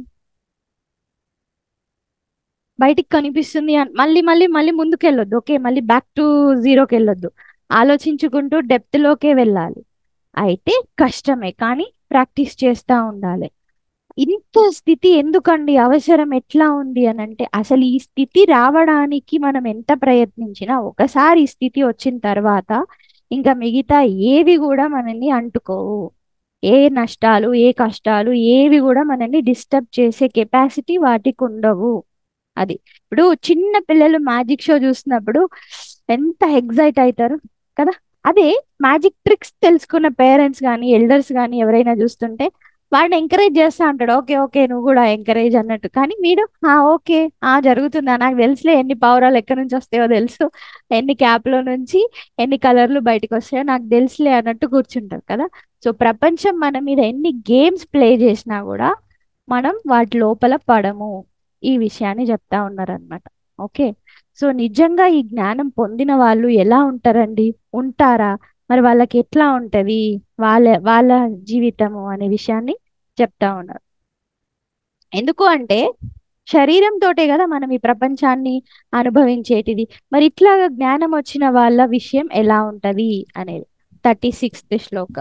బయటికి కనిపిస్తుంది మళ్ళీ మళ్ళీ మళ్ళీ ముందుకు వెళ్ళొద్దు ఓకే మళ్ళీ బ్యాక్ టు జీరోకి వెళ్ళొద్దు ఆలోచించుకుంటూ డెప్త్ లోకే వెళ్ళాలి అయితే కష్టమే కానీ ప్రాక్టీస్ చేస్తూ ఉండాలి ఇంత స్థితి ఎందుకండి అవసరం ఎట్లా ఉంది అని అంటే అసలు ఈ స్థితి రావడానికి మనం ఎంత ప్రయత్నించినా ఒకసారి ఈ స్థితి వచ్చిన తర్వాత ఇంకా మిగతా ఏవి కూడా మనల్ని అంటుకోవు ఏ నష్టాలు ఏ కష్టాలు ఏవి కూడా మనల్ని డిస్టర్బ్ చేసే కెపాసిటీ వాటికి ఉండవు అది ఇప్పుడు చిన్న పిల్లలు మ్యాజిక్ షో చూసినప్పుడు ఎంత ఎగ్జైట్ అవుతారు కదా అదే మ్యాజిక్ ట్రిక్స్ తెలుసుకున్న పేరెంట్స్ కానీ ఎల్డర్స్ కానీ ఎవరైనా చూస్తుంటే వాడిని ఎంకరేజ్ చేస్తా అంటాడు ఓకే ఓకే నువ్వు కూడా ఎంకరేజ్ అన్నట్టు కానీ మీరు ఆ ఓకే ఆ జరుగుతుందా నాకు తెలుసులే ఎన్ని పౌరాలు ఎక్కడి నుంచి వస్తాయో తెలుసు ఎన్ని క్యాప్లో నుంచి ఎన్ని కలర్లు బయటకు వస్తాయో నాకు తెలుసులే అన్నట్టు కూర్చుంటారు కదా సో ప్రపంచం మన మీద ఎన్ని గేమ్స్ ప్లే చేసినా కూడా మనం వాటి లోపల పడము ఈ విషయాన్ని చెప్తా ఉన్నారనమాట ఓకే సో నిజంగా ఈ జ్ఞానం పొందిన వాళ్ళు ఎలా ఉంటారండి ఉంటారా మరి వాళ్ళకి ఎట్లా ఉంటది వాళ్ళ వాళ్ళ జీవితము అనే విషయాన్ని చెప్తా ఉన్నారు ఎందుకు అంటే శరీరంతోటే కదా మనం ఈ ప్రపంచాన్ని అనుభవించేటిది మరి ఇట్లా జ్ఞానం వచ్చిన వాళ్ళ విషయం ఎలా ఉంటది అనేది థర్టీ సిక్స్త్ శ్లోక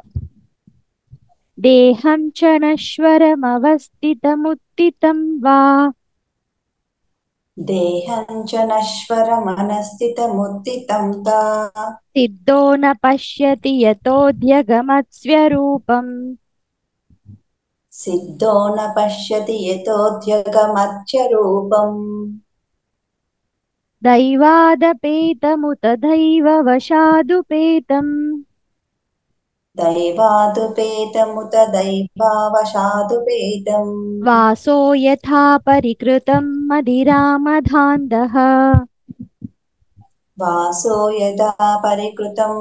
దేహం చ నశ్వరమవస్థితముత్తితం వా देहं च नश्वरमनस्थितमुत्थितं ता సిద్ధో న పశ్యతి యతోద్యగమత్స్వరూపం सिद्धो न पश्यति यतोऽध्यगमत्यरूपम् దైవాదపేతముత దైవ వశాదుపేతం दैवादुपेतमुत दैवावशादुपेतम् వాసో యథా పరికృతం మదిరామధాందః वासो यदा परिकृतं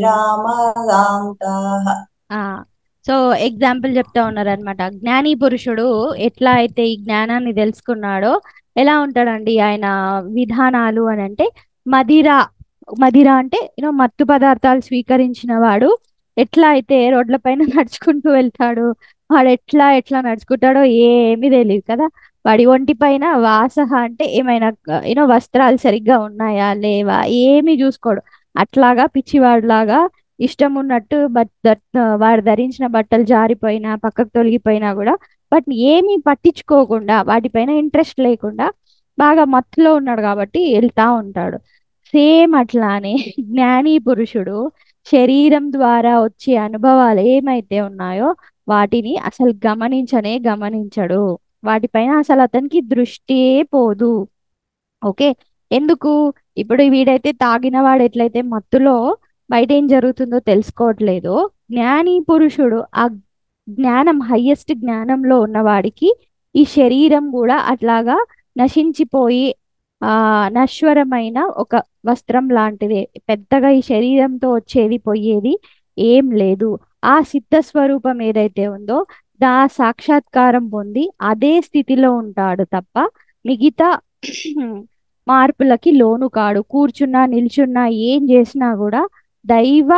मुदिरामदान्ताः ఆ సో ఎగ్జాంపుల్ చెప్తా ఉన్నారు అనమాట జ్ఞాని పురుషుడు ఎట్లా అయితే ఈ జ్ఞానాన్ని తెలుసుకున్నాడో ఎలా ఉంటాడండి ఆయన విధానాలు అని అంటే మదిర మదిర అంటే యూనో మత్తు పదార్థాలు స్వీకరించిన వాడు ఎట్లా అయితే రోడ్ల పైన నడుచుకుంటూ వెళ్తాడు వాడు ఎట్లా ఎట్లా నడుచుకుంటాడో ఏమీ తెలియదు కదా వాడి ఒంటి పైన వాసహ అంటే ఏమైనా యూనో వస్త్రాలు సరిగ్గా ఉన్నాయా లేవా ఏమీ చూసుకోడు అట్లాగా పిచ్చివాడిలాగా ఇష్టం ఉన్నట్టు బట్ దట్ వాడు ధరించిన బట్టలు జారిపోయినా పక్కకు తొలగిపోయినా కూడా బట్ ఏమీ పట్టించుకోకుండా వాటిపైన ఇంట్రెస్ట్ లేకుండా బాగా మత్తులో ఉన్నాడు కాబట్టి వెళ్తా ఉంటాడు సేమ్ అట్లానే జ్ఞాని పురుషుడు శరీరం ద్వారా వచ్చే అనుభవాలు ఏమైతే ఉన్నాయో వాటిని అసలు గమనించనే గమనించడు వాటిపైన అసలు అతనికి దృష్టియే పోదు ఓకే ఎందుకు ఇప్పుడు వీడైతే తాగిన వాడు ఎట్లయితే మత్తులో బయట ఏం జరుగుతుందో తెలుసుకోవట్లేదు జ్ఞాని పురుషుడు ఆ జ్ఞానం హయ్యెస్ట్ జ్ఞానంలో ఉన్నవాడికి ఈ శరీరం కూడా అట్లాగా నశించిపోయి ఆ నశ్వరమైన ఒక వస్త్రం లాంటిదే పెద్దగా ఈ శరీరంతో వచ్చేది పోయేది ఏం లేదు ఆ సిద్ధ స్వరూపం ఏదైతే ఉందో దా సాక్షాత్కారం పొంది అదే స్థితిలో ఉంటాడు తప్ప మిగతా మార్పులకి లోను కాడు కూర్చున్నా నిల్చున్నా ఏం చేసినా కూడా దైవ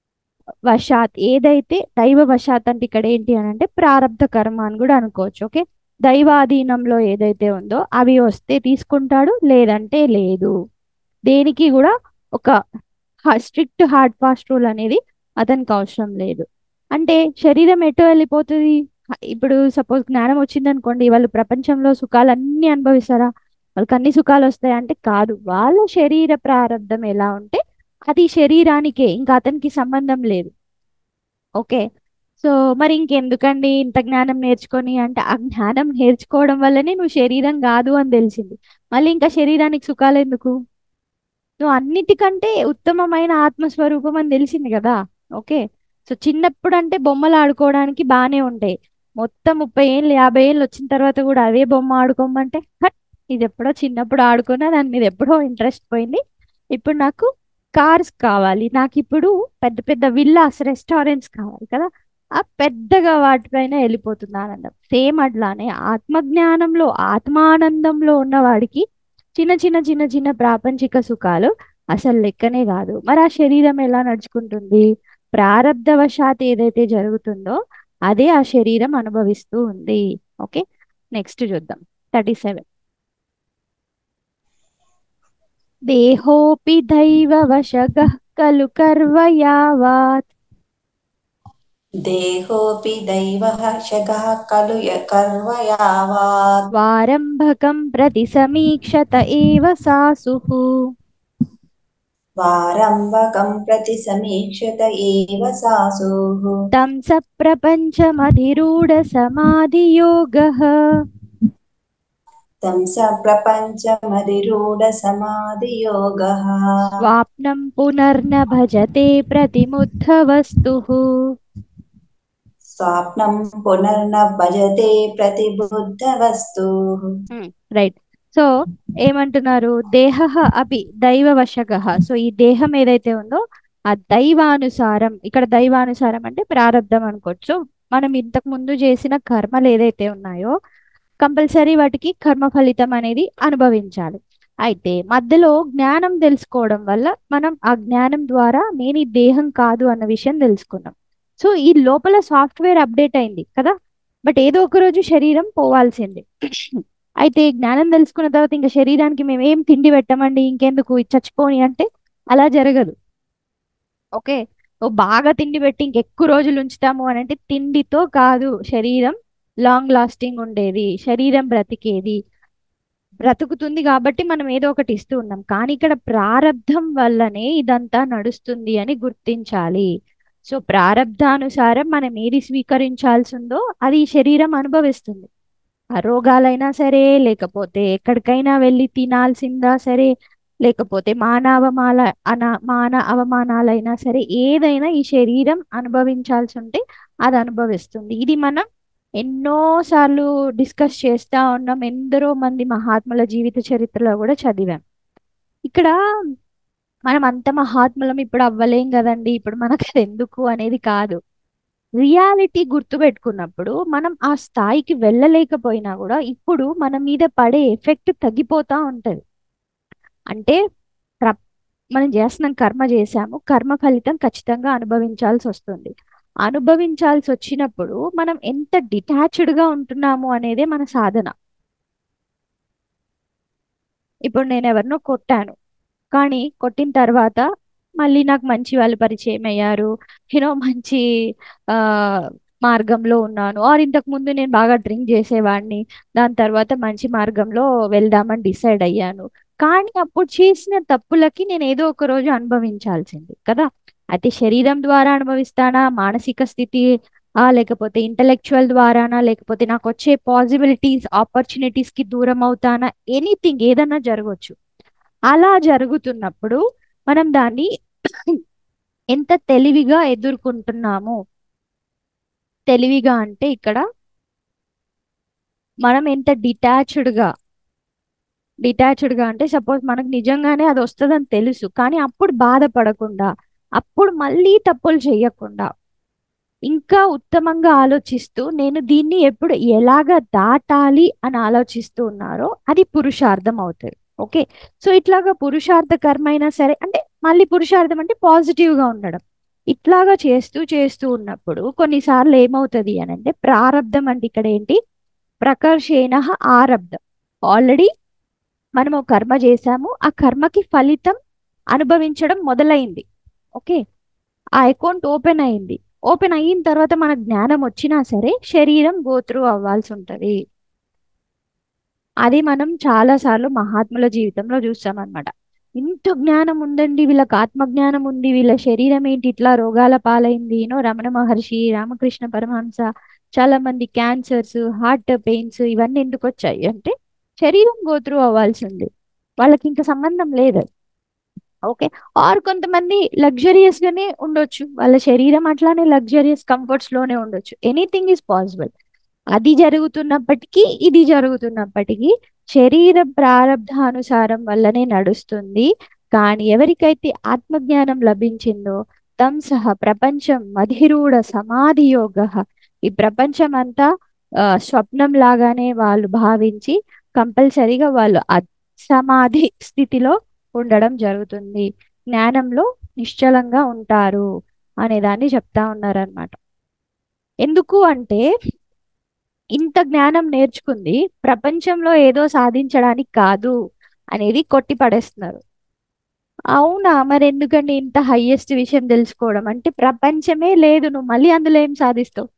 వశాత్ ఏదైతే దైవ వశాత్ అంటే ఇక్కడ ఏంటి అని అంటే ప్రారంధ కర్మ అని కూడా అనుకోవచ్చు ఓకే దైవాధీనంలో ఏదైతే ఉందో అవి వస్తే తీసుకుంటాడు లేదంటే లేదు దేనికి కూడా ఒక స్ట్రిక్ట్ హార్డ్ ఫాస్ట్ రూల్ అనేది అతనికి అవసరం లేదు అంటే శరీరం ఎటు వెళ్ళిపోతుంది ఇప్పుడు సపోజ్ జ్ఞానం వచ్చింది అనుకోండి వాళ్ళు ప్రపంచంలో సుఖాలన్నీ అనుభవిస్తారా వాళ్ళకి అన్ని సుఖాలు వస్తాయి అంటే కాదు వాళ్ళ శరీర ప్రారంధం ఎలా ఉంటే అది శరీరానికే ఇంకా అతనికి సంబంధం లేదు ఓకే సో మరి ఇంకెందుకండి ఇంత జ్ఞానం నేర్చుకొని అంటే ఆ జ్ఞానం నేర్చుకోవడం వల్లనే నువ్వు శరీరం కాదు అని తెలిసింది మళ్ళీ ఇంకా శరీరానికి సుఖాలు ఎందుకు నువ్వు అన్నిటికంటే ఉత్తమమైన ఆత్మస్వరూపం అని తెలిసింది కదా ఓకే సో చిన్నప్పుడు అంటే బొమ్మలు ఆడుకోవడానికి బాగానే ఉంటాయి మొత్తం ముప్పై ఏళ్ళు యాభై ఏళ్ళు వచ్చిన తర్వాత కూడా అవే బొమ్మ ఆడుకోమంటే హట్ ఇది ఎప్పుడో చిన్నప్పుడు ఆడుకున్నా దాని మీద ఎప్పుడో ఇంట్రెస్ట్ పోయింది ఇప్పుడు నాకు కార్స్ కావాలి నాకు ఇప్పుడు పెద్ద పెద్ద విల్లాస్ రెస్టారెంట్స్ కావాలి కదా ఆ పెద్దగా వాటిపైన వెళ్ళిపోతుంది ఆనందం సేమ్ అట్లానే ఆత్మజ్ఞానంలో ఆత్మానందంలో ఉన్నవాడికి చిన్న చిన్న చిన్న చిన్న ప్రాపంచిక సుఖాలు అసలు లెక్కనే కాదు మరి ఆ శరీరం ఎలా నడుచుకుంటుంది ప్రారబ్ధవశాత్ ఏదైతే జరుగుతుందో అదే ఆ శరీరం అనుభవిస్తూ ఉంది ఓకే నెక్స్ట్ చూద్దాం థర్టీ సెవెన్ దేహోపి దైవ వశగః ఖలు కర్వయావాత్ देहोऽपि दैवः शगः खलु य कर्वयावात् వారంభకం ప్రతి సమీక్షత ఏవ సాసుః वारम्भकं प्रति समीक्षत एव सासुः తం స ప్రపంచమధిరూఢ సమాధియోగః तं स प्रपञ्चमधिरूढसमाधियोगः స్వాప్నం పునర్న భజతే ప్రతిముద్ధ వస్తుః स्वाप्नं पुनर्न भजते प्रतिबुद्धवस्तुः రైట్ సో ఏమంటున్నారు దేహ అపి దైవ వశగ సో ఈ దేహం ఏదైతే ఉందో ఆ దైవానుసారం ఇక్కడ దైవానుసారం అంటే ప్రారంధం అనుకోవచ్చు మనం ఇంతకు ముందు చేసిన కర్మలు ఏదైతే ఉన్నాయో కంపల్సరీ వాటికి కర్మ ఫలితం అనేది అనుభవించాలి అయితే మధ్యలో జ్ఞానం తెలుసుకోవడం వల్ల మనం ఆ జ్ఞానం ద్వారా నేను ఈ దేహం కాదు అన్న విషయం తెలుసుకున్నాం సో ఈ లోపల సాఫ్ట్వేర్ అప్డేట్ అయింది కదా బట్ ఏదో ఒక రోజు శరీరం పోవాల్సిందే అయితే జ్ఞానం తెలుసుకున్న తర్వాత ఇంకా శరీరానికి మేము ఏం తిండి పెట్టమండి ఇంకెందుకు ఇది చచ్చిపోని అంటే అలా జరగదు ఓకే ఓ బాగా తిండి పెట్టి ఇంకెక్కువ రోజులు ఉంచుతాము అని అంటే తిండితో కాదు శరీరం లాంగ్ లాస్టింగ్ ఉండేది శరీరం బ్రతికేది బ్రతుకుతుంది కాబట్టి మనం ఏదో ఒకటి ఇస్తూ ఉన్నాం కానీ ఇక్కడ ప్రారబ్ధం వల్లనే ఇదంతా నడుస్తుంది అని గుర్తించాలి సో ప్రారబ్ధానుసారం మనం ఏది స్వీకరించాల్సి ఉందో అది ఈ శరీరం అనుభవిస్తుంది ఆ రోగాలైనా సరే లేకపోతే ఎక్కడికైనా వెళ్ళి తినాల్సిందా సరే లేకపోతే మానవమాల అన మాన అవమానాలైనా సరే ఏదైనా ఈ శరీరం అనుభవించాల్సి ఉంటే అది అనుభవిస్తుంది ఇది మనం ఎన్నోసార్లు డిస్కస్ చేస్తా ఉన్నాం ఎందరో మంది మహాత్ముల జీవిత చరిత్రలో కూడా చదివాం ఇక్కడ మనం అంత మహాత్ములం ఇప్పుడు అవ్వలేం కదండి ఇప్పుడు మనకు అది ఎందుకు అనేది కాదు రియాలిటీ గుర్తుపెట్టుకున్నప్పుడు మనం ఆ స్థాయికి వెళ్ళలేకపోయినా కూడా ఇప్పుడు మన మీద పడే ఎఫెక్ట్ తగ్గిపోతా ఉంటది అంటే ప్ర- మనం చేస్తున్నాం కర్మ చేశాము కర్మ ఫలితం ఖచ్చితంగా అనుభవించాల్సి వస్తుంది అనుభవించాల్సి వచ్చినప్పుడు మనం ఎంత డిటాచ్డ్ గా ఉంటున్నాము అనేదే మన సాధన ఇప్పుడు నేను ఎవరినో కొట్టాను కానీ కొట్టిన తర్వాత మళ్ళీ నాకు మంచి వాళ్ళు పరిచయం అయ్యారు యూనో మంచి ఆ మార్గంలో ఉన్నాను ఆర్ ఇంతకు ముందు నేను బాగా డ్రింక్ చేసేవాడిని దాని తర్వాత మంచి మార్గంలో వెళ్దామని డిసైడ్ అయ్యాను కానీ అప్పుడు చేసిన తప్పులకి నేను ఏదో ఒక రోజు అనుభవించాల్సింది కదా అయితే శరీరం ద్వారా అనుభవిస్తానా మానసిక స్థితి ఆ లేకపోతే ఇంటలెక్చువల్ ద్వారానా లేకపోతే నాకు వచ్చే పాసిబిలిటీస్ ఆపర్చునిటీస్ కి దూరం అవుతానా ఎనీథింగ్ ఏదన్నా జరగవచ్చు అలా జరుగుతున్నప్పుడు మనం దాన్ని ఎంత తెలివిగా ఎదుర్కొంటున్నాము తెలివిగా అంటే ఇక్కడ మనం ఎంత డిటాచ్డ్ గా డిటాచ్డ్ గా అంటే సపోజ్ మనకు నిజంగానే అది వస్తుందని తెలుసు కానీ అప్పుడు బాధపడకుండా అప్పుడు మళ్ళీ తప్పులు చేయకుండా ఇంకా ఉత్తమంగా ఆలోచిస్తూ నేను దీన్ని ఎప్పుడు ఎలాగ దాటాలి అని ఆలోచిస్తూ ఉన్నారో అది పురుషార్థం అవుతుంది ఓకే సో ఇట్లాగా పురుషార్థ కర్మ అయినా సరే అంటే మళ్ళీ పురుషార్థం అంటే పాజిటివ్ గా ఉండడం ఇట్లాగా చేస్తూ చేస్తూ ఉన్నప్పుడు కొన్నిసార్లు ఏమవుతుంది అని అంటే ప్రారబ్ధం అంటే ఇక్కడ ఏంటి ప్రకర్షేణ ఆరబ్ధం ఆల్రెడీ మనం ఒక కర్మ చేశాము ఆ కర్మకి ఫలితం అనుభవించడం మొదలైంది ఓకే ఆ అకౌంట్ ఓపెన్ అయింది ఓపెన్ అయిన తర్వాత మన జ్ఞానం వచ్చినా సరే శరీరం గోత్రు అవ్వాల్సి ఉంటది అది మనం చాలా సార్లు మహాత్ముల జీవితంలో చూస్తాం అనమాట ఇంత జ్ఞానం ఉందండి వీళ్ళకి ఆత్మజ్ఞానం ఉంది వీళ్ళ శరీరం ఏంటి ఇట్లా రోగాల పాలైంది నో రమణ మహర్షి రామకృష్ణ పరమహంస చాలా మంది క్యాన్సర్స్ హార్ట్ పెయిన్స్ ఇవన్నీ ఎందుకు వచ్చాయి అంటే శరీరం గోత్రు అవ్వాల్సింది వాళ్ళకి ఇంకా సంబంధం లేదు ఓకే ఆర్ కొంతమంది లగ్జరియస్ గానే ఉండొచ్చు వాళ్ళ శరీరం అట్లానే లగ్జరియస్ కంఫర్ట్స్ లోనే ఉండొచ్చు ఎనీథింగ్ ఈజ్ పాసిబుల్ అది జరుగుతున్నప్పటికీ ఇది జరుగుతున్నప్పటికీ శరీర ప్రారంధానుసారం వల్లనే నడుస్తుంది కానీ ఎవరికైతే ఆత్మజ్ఞానం లభించిందో తం సహ ప్రపంచం మధిరూఢ సమాధి యోగ ఈ ప్రపంచం అంతా ఆ, స్వప్నం లాగానే వాళ్ళు భావించి కంపల్సరీగా వాళ్ళు అద్- సమాధి స్థితిలో ఉండడం జరుగుతుంది జ్ఞానంలో నిశ్చలంగా ఉంటారు అనే దాన్ని చెప్తా ఉన్నారనమాట ఎందుకు అంటే ఇంత జ్ఞానం నేర్చుకుంది ప్రపంచంలో ఏదో సాధించడానికి కాదు అనేది కొట్టి పడేస్తున్నారు అవునా మరి ఎందుకండి ఇంత హైయెస్ట్ విషయం తెలుసుకోవడం అంటే ప్రపంచమే లేదు నువ్వు మళ్ళీ అందులో ఏం సాధిస్తావు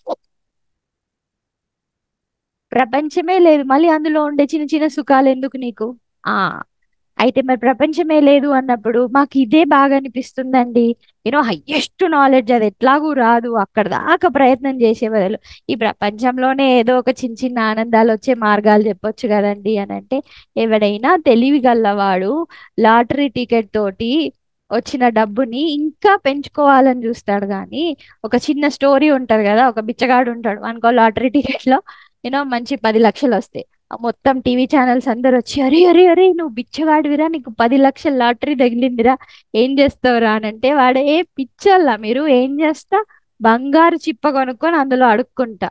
ప్రపంచమే లేదు మళ్ళీ అందులో ఉండే చిన్న చిన్న సుఖాలు ఎందుకు నీకు ఆ అయితే మరి ప్రపంచమే లేదు అన్నప్పుడు మాకు ఇదే బాగా అనిపిస్తుందండి యూనో హయ్యెస్ట్ నాలెడ్జ్ అది ఎట్లాగూ రాదు అక్కడ దాకా ప్రయత్నం చేసే బదులు ఈ ప్రపంచంలోనే ఏదో ఒక చిన్న చిన్న ఆనందాలు వచ్చే మార్గాలు చెప్పొచ్చు కదండి అని అంటే ఎవడైనా తెలివి గల్లవాడు లాటరీ టికెట్ తోటి వచ్చిన డబ్బుని ఇంకా పెంచుకోవాలని చూస్తాడు కానీ ఒక చిన్న స్టోరీ ఉంటది కదా ఒక బిచ్చగాడు ఉంటాడు అనుకో లాటరీ టికెట్ లో యూనో మంచి పది లక్షలు వస్తాయి ఆ మొత్తం టీవీ ఛానల్స్ అందరు వచ్చి అరే అరే అరే నువ్వు బిచ్చగాడివిరా నీకు పది లక్షల లాటరీ తగిలిందిరా ఏం చేస్తావురా అని అంటే వాడు ఏ పిచ్చల్లా మీరు ఏం చేస్తా బంగారు చిప్ప కొనుక్కొని అందులో అడుక్కుంటా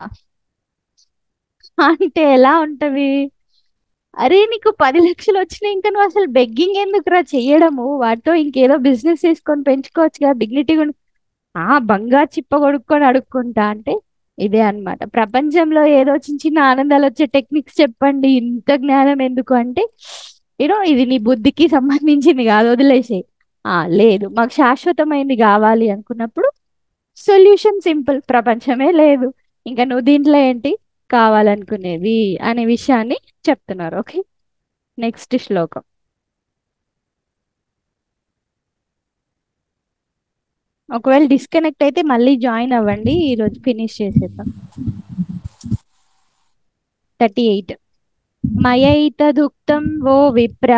అంటే ఎలా ఉంటది అరే నీకు పది లక్షలు వచ్చినాయి ఇంకా నువ్వు అసలు బెగ్గింగ్ ఎందుకురా చెయ్యడము వాటితో ఇంకేదో బిజినెస్ చేసుకొని పెంచుకోవచ్చు కదా డిగ్నిటీ ఆ బంగారు చిప్ప కొనుక్కొని అడుక్కుంటా అంటే ఇదే అన్నమాట ప్రపంచంలో ఏదో చిన్న చిన్న ఆనందాలు వచ్చే టెక్నిక్స్ చెప్పండి ఇంత జ్ఞానం ఎందుకు అంటే యూనో ఇది నీ బుద్ధికి సంబంధించింది కాదు వదిలేసేయి ఆ లేదు మాకు శాశ్వతమైంది కావాలి అనుకున్నప్పుడు సొల్యూషన్ సింపుల్ ప్రపంచమే లేదు ఇంకా నువ్వు దీంట్లో ఏంటి కావాలనుకునేది అనే విషయాన్ని చెప్తున్నారు ఓకే నెక్స్ట్ శ్లోకం ఒకవేళ డిస్కనెక్ట్ అయితే మళ్ళీ జాయిన్ అవ్వండి ఈరోజు ఫినిష్ చేసేద్దాం థర్టీ ఎయిట్ మయైతదుక్తం ఓ విప్రా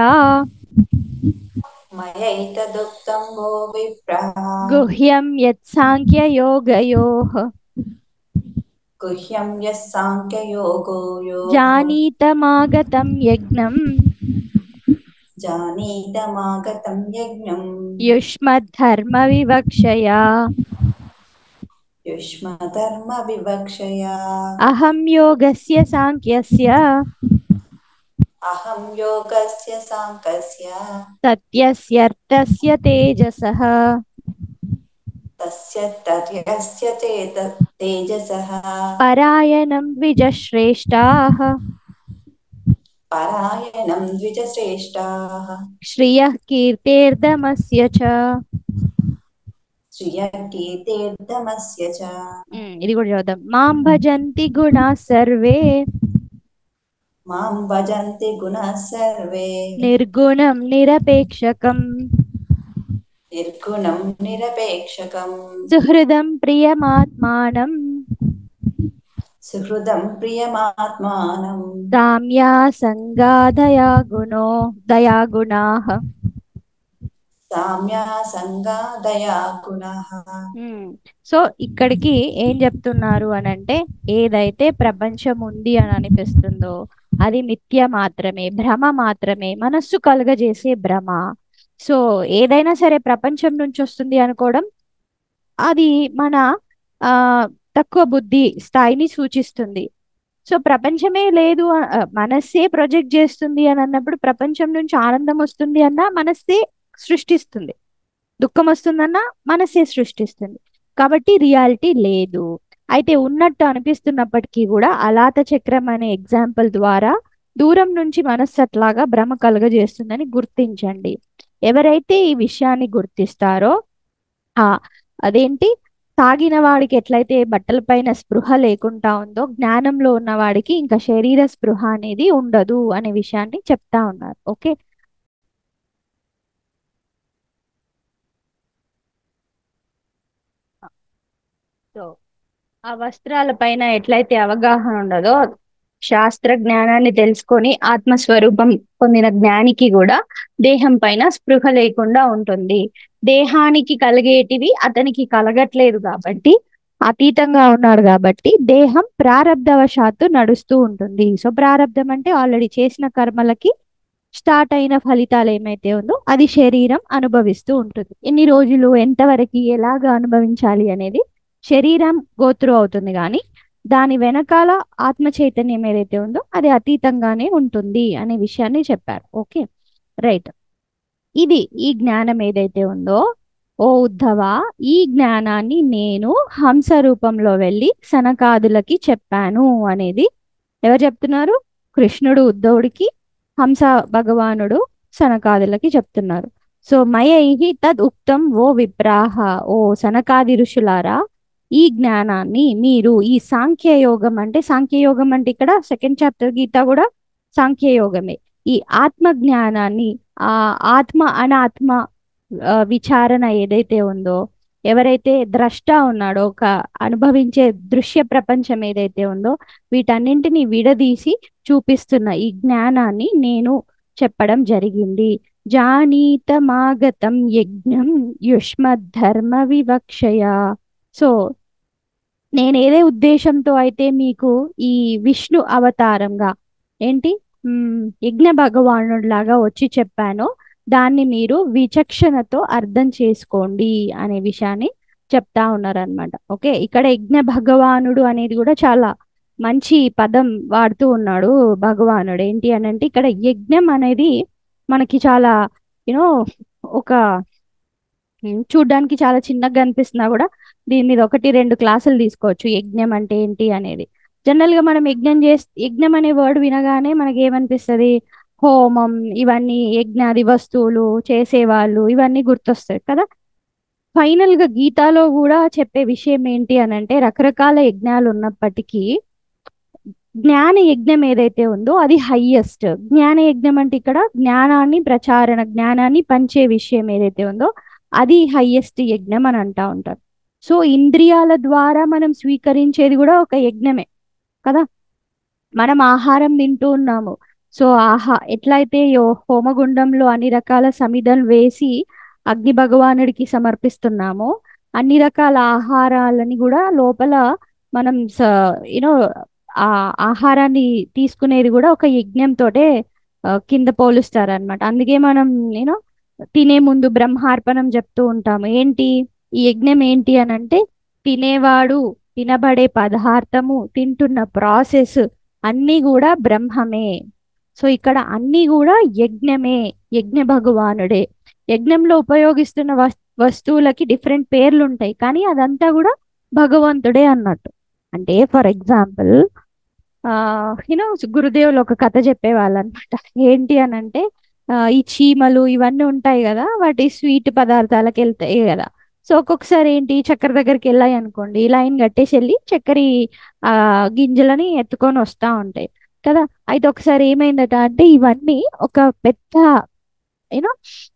मयैतदुक्तं वो विप्रः గుహ్యం యత్ సాంఖ్యయోగయోః गुह्यं यः साङ्ख्ययोगो यो జానీతమాగతం యజ్ఞం जानीतमागतं यज्ञं యుష్మద్ధర్మ వివక్షయా युष्मधर्मविवक्षया అహం యోగస్య సాంఖ్యస్య अहं योगस्य साङ्कस्य సత్యస్యర్థస్య తేజసః तस्य तर्यस्य चेत तेजसः పరాయణం ద్విజశ్రేష్టాః परायणं द्विजश्रेष्ठाः శ్రియః కీర్తేర్ధమస్య చ श्रियकीर्तेर्धमस्य च ఉమ్, ఇది కూడా చూద్దాం మాం భజంతి గుణా సర్వే मां भजन्ति गुणः सर्वे నిర్గుణం నిరపేక్షకం निर्गुणं निरपेक्षकं సుహృదం ప్రియమాత్మానం सुहृदं प्रियमात्मानं కామ్యా సంగా దయాగుణో దయాగుణాః साम्या सङ्गा दया गुणः ఉమ్, సో ఇక్కడికి ఏం చెప్తున్నారు అని అంటే ఏదైతే ప్రపంచం ఉంది అని అనిపిస్తుందో అది మిథ్య మాత్రమే భ్రమ మాత్రమే మనస్సు కలుగజేసే భ్రమ సో ఏదైనా సరే ప్రపంచం నుంచి వస్తుంది అనుకోవడం అది మన ఆ తక్కువ బుద్ధి స్థాయిని సూచిస్తుంది సో ప్రపంచమే లేదు అ- ఆ, మనస్సే ప్రొజెక్ట్ చేస్తుంది అని అన్నప్పుడు ప్రపంచం నుంచి ఆనందం వస్తుంది అన్నా మనస్సే సృష్టిస్తుంది దుఃఖం వస్తుందన్నా మనసే సృష్టిస్తుంది కాబట్టి రియాలిటీ లేదు అయితే ఉన్నట్టు అనిపిస్తున్నప్పటికీ కూడా అలాత చక్రం అనే ఎగ్జాంపుల్ ద్వారా దూరం నుంచి మనస్సు అట్లాగా భ్రమ కలుగజేస్తుందని గుర్తించండి ఎవరైతే ఈ విషయాన్ని గుర్తిస్తారో ఆ అదేంటి తాగిన వాడికి ఎట్లయితే బట్టల పైన స్పృహ లేకుండా ఉందో జ్ఞానంలో ఉన్న వాడికి ఇంకా శరీర స్పృహ అనేది ఉండదు అనే విషయాన్ని చెప్తా ఉన్నారు ఓకే సో ఆ వస్త్రాల పైన ఎట్లయితే అవగాహన ఉండదో శాస్త్ర జ్ఞానాన్ని తెలుసుకొని ఆత్మస్వరూపం పొందిన జ్ఞానికి కూడా దేహం పైన స్పృహ లేకుండా ఉంటుంది దేహానికి కలిగేటివి అతనికి కలగట్లేదు కాబట్టి అతీతంగా ఉన్నాడు కాబట్టి దేహం ప్రారబ్ధవశాత్తు నడుస్తూ ఉంటుంది సో ప్రారబ్ధం అంటే ఆల్రెడీ చేసిన కర్మలకి స్టార్ట్ అయిన ఫలితాలు ఏమైతే ఉందో అది శరీరం అనుభవిస్తూ ఉంటుంది ఎన్ని రోజులు ఎంతవరకు ఎలాగ అనుభవించాలి అనేది శరీరం గోత్రు అవుతుంది కానీ దాని వెనకాల ఆత్మ చైతన్యం ఏదైతే ఉందో అది అతీతంగానే ఉంటుంది అనే విషయాన్ని చెప్పారు ఓకే రైట్ ఇది ఈ జ్ఞానం ఏదైతే ఉందో ఓ ఉద్ధవ ఈ జ్ఞానాన్ని నేను హంస రూపంలో వెళ్ళి సనకాదులకి చెప్పాను అనేది ఎవరు చెప్తున్నారు కృష్ణుడు ఉద్ధవుడికి హంస భగవానుడు సనకాదులకి చెప్తున్నారు సో మయైహి తద్ ఉక్తం ఓ విప్రాహ ఓ సనకాది ఋషులారా ఈ జ్ఞానాన్ని మీరు ఈ సాంఖ్యయోగం అంటే సాంఖ్యయోగం అంటే ఇక్కడ సెకండ్ చాప్టర్ గీత కూడా సాంఖ్యయోగమే ఈ ఆత్మ జ్ఞానాన్ని ఆ ఆత్మ అనాత్మ ఆ, విచారణ ఏదైతే ఉందో ఎవరైతే ద్రష్ట ఉన్నాడో ఒక అనుభవించే దృశ్య ప్రపంచం ఏదైతే ఉందో వీటన్నింటిని విడదీసి చూపిస్తున్న ఈ జ్ఞానాన్ని నేను చెప్పడం జరిగింది జానీతమాగతం యజ్ఞం యుష్మద్ధర్మ వివక్షయ సో నేను ఏదే ఉద్దేశంతో అయితే మీకు ఈ విష్ణు అవతారంగా ఏంటి మ్, యజ్ఞ భగవానుడిలాగా వచ్చి చెప్పానో దాన్ని మీరు విచక్షణతో అర్థం చేసుకోండి అనే విషయాన్ని చెప్తా ఉన్నారనమాట ఓకే ఇక్కడ యజ్ఞ భగవానుడు అనేది కూడా చాలా మంచి పదం వాడుతూ ఉన్నాడు భగవానుడు ఏంటి అని అంటే ఇక్కడ యజ్ఞం అనేది మనకి చాలా యూనో ఒక ఉమ్, చూడ్డానికి చాలా చిన్నగా అనిపిస్తున్నా కూడా దీని మీద ఒకటి రెండు క్లాసులు తీసుకోవచ్చు యజ్ఞం అంటే ఏంటి అనేది జనరల్ గా మనం యజ్ఞం చేస్ యజ్ఞం అనే వర్డ్ వినగానే మనకి ఏమనిపిస్తది హోమం ఇవన్నీ యజ్ఞాది వస్తువులు చేసేవాళ్ళు ఇవన్నీ గుర్తొస్తాయి కదా ఫైనల్ గా గీతాలో కూడా చెప్పే విషయం ఏంటి అని అంటే రకరకాల యజ్ఞాలు ఉన్నప్పటికీ జ్ఞాన యజ్ఞం ఏదైతే ఉందో అది హయ్యెస్ట్ జ్ఞాన యజ్ఞం అంటే ఇక్కడ జ్ఞానాన్ని ప్రచారణ జ్ఞానాన్ని పంచే విషయం ఏదైతే ఉందో అది హయ్యెస్ట్ యజ్ఞం అని అంటా ఉంటారు సో ఇంద్రియాల ద్వారా మనం స్వీకరించేది కూడా ఒక యజ్ఞమే కదా మనం ఆహారం తింటూ ఉన్నాము సో ఆహా ఎట్లయితే యో- హోమగుండంలో అన్ని రకాల సమిధలు వేసి అగ్ని భగవానుడికి సమర్పిస్తున్నామో అన్ని రకాల ఆహారాలని కూడా లోపల మనం యూనో ఆ ఆహారాన్ని తీసుకునేది కూడా ఒక యజ్ఞంతోటే ఆ, కింద పోలుస్తారు అనమాట అందుకే మనం యూనో తినే ముందు బ్రహ్మార్పణం చెప్తూ ఉంటాము ఏంటి ఈ యజ్ఞం ఏంటి అని అంటే తినేవాడు తినబడే పదార్థము తింటున్న ప్రాసెస్ అన్నీ కూడా బ్రహ్మమే సో ఇక్కడ అన్నీ కూడా యజ్ఞమే యజ్ఞ భగవానుడే యజ్ఞంలో ఉపయోగిస్తున్న వస్- వస్తువులకి డిఫరెంట్ పేర్లు ఉంటాయి కానీ అదంతా కూడా భగవంతుడే అన్నట్టు అంటే ఫర్ ఎగ్జాంపుల్ ఆ యూనో గురుదేవులు ఒక కథ చెప్పేవాళ్ళు అనమాట ఏంటి అని అంటే ఆ, ఈ చీమలు ఇవన్నీ ఉంటాయి కదా వాటి స్వీట్ పదార్థాలకు వెళ్తాయి కదా సో ఒక్కొక్కసారి ఏంటి చక్కెర దగ్గరికి వెళ్ళాయి అనుకోండి లైన్ కట్టేసి వెళ్ళి చక్కెర ఆ గింజలని ఎత్తుకొని వస్తా ఉంటాయి కదా అయితే ఒకసారి ఏమైందట అంటే ఇవన్నీ ఒక పెద్ద యూనో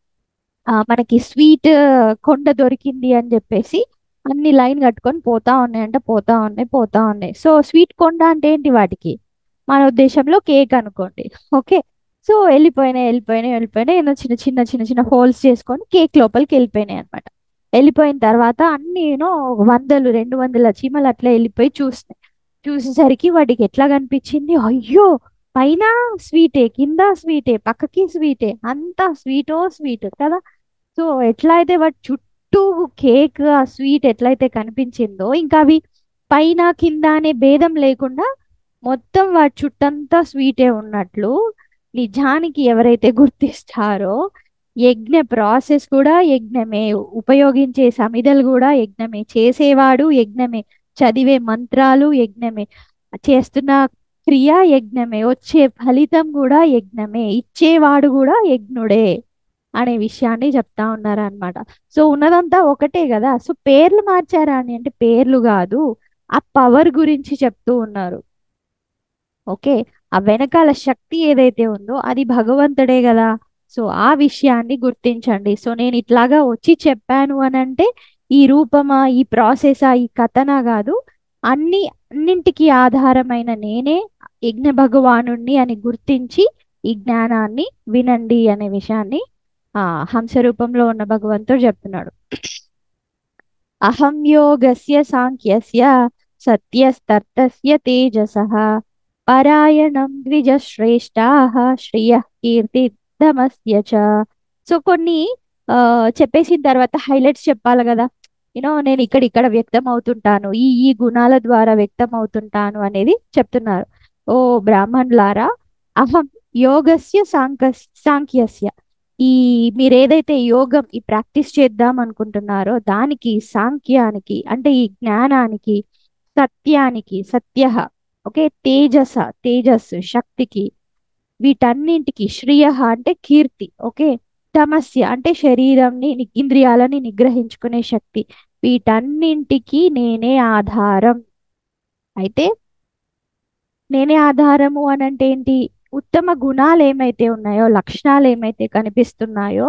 మనకి స్వీట్ కొండ దొరికింది అని చెప్పేసి అన్ని లైన్ కట్టుకొని పోతా ఉన్నాయి అంటే పోతా ఉన్నాయి పోతా ఉన్నాయి సో స్వీట్ కొండ అంటే ఏంటి వాటికి మన ఉద్దేశంలో కేక్ అనుకోండి ఓకే సో వెళ్ళిపోయినాయి వెళ్ళిపోయినాయి వెళ్ళిపోయినాయి ఏదో చిన్న చిన్న చిన్న చిన్న హోల్స్ చేసుకొని కేక్ లోపలికి వెళ్ళిపోయినాయి అనమాట వెళ్ళిపోయిన తర్వాత అన్ని యూనో వందలు రెండు వందల చీమలు అట్లా వెళ్ళిపోయి చూసినాయి చూసేసరికి వాటికి ఎట్లా కనిపించింది అయ్యో పైన స్వీటే కింద స్వీటే పక్కకి స్వీటే అంతా స్వీటో స్వీట్ కదా సో ఎట్లా అయితే వాటి చుట్టూ కేక్ ఆ స్వీట్ ఎట్లయితే కనిపించిందో ఇంకా అవి పైన కింద అనే భేదం లేకుండా మొత్తం వాటి చుట్టంతా స్వీటే ఉన్నట్లు నిజానికి ఎవరైతే గుర్తిస్తారో యజ్ఞ ప్రాసెస్ కూడా యజ్ఞమే ఉపయోగించే సమిధలు కూడా యజ్ఞమే చేసేవాడు యజ్ఞమే చదివే మంత్రాలు యజ్ఞమే చేస్తున్న క్రియ యజ్ఞమే వచ్చే ఫలితం కూడా యజ్ఞమే ఇచ్చేవాడు కూడా యజ్ఞుడే అనే విషయాన్ని చెప్తా ఉన్నారు అనమాట సో ఉన్నదంతా ఒకటే కదా సో పేర్లు మార్చారా అని అంటే పేర్లు కాదు ఆ పవర్ గురించి చెప్తూ ఉన్నారు ఓకే ఆ వెనకాల శక్తి ఏదైతే ఉందో అది భగవంతుడే కదా సో ఆ విషయాన్ని గుర్తించండి సో నేను ఇట్లాగా వచ్చి చెప్పాను అని అంటే ఈ రూపమా ఈ ప్రాసెసా ఈ కథనా కాదు అన్ని అన్నింటికి ఆధారమైన నేనే యజ్ఞ భగవానుణ్ణి అని గుర్తించి ఈ జ్ఞానాన్ని వినండి అనే విషయాన్ని ఆ హంస రూపంలో ఉన్న భగవంతుడు చెప్తున్నాడు అహం యోగస్య సాంఖ్యస్య సత్యస్తర్తస్య తేజసః పరాయణం ద్విజశ్రేష్టాః శ్రియ కీర్తిదమస్య చ సో కొన్ని ఆ చెప్పేసిన తర్వాత హైలైట్స్ చెప్పాలి కదా యూనో నేను ఇక్కడ ఇక్కడ వ్యక్తం అవుతుంటాను ఈ ఈ గుణాల ద్వారా వ్యక్తం అవుతుంటాను అనేది చెప్తున్నారు ఓ బ్రాహ్మణులారా అహం యోగస్య సాంక సాంఖ్యస్య ఈ మీరు ఏదైతే యోగం ఈ ప్రాక్టీస్ చేద్దాం అనుకుంటున్నారో దానికి సాంఖ్యానికి అంటే ఈ జ్ఞానానికి సత్యానికి సత్య ఓకే తేజస తేజస్సు శక్తికి వీటన్నింటికి శ్రియ అంటే కీర్తి ఓకే తమస్య అంటే శరీరంని ని- ఇంద్రియాలని నిగ్రహించుకునే శక్తి వీటన్నింటికి నేనే ఆధారం అయితే నేనే ఆధారము అని అంటే ఏంటి ఉత్తమ గుణాలు ఏమైతే ఉన్నాయో లక్షణాలు ఏమైతే కనిపిస్తున్నాయో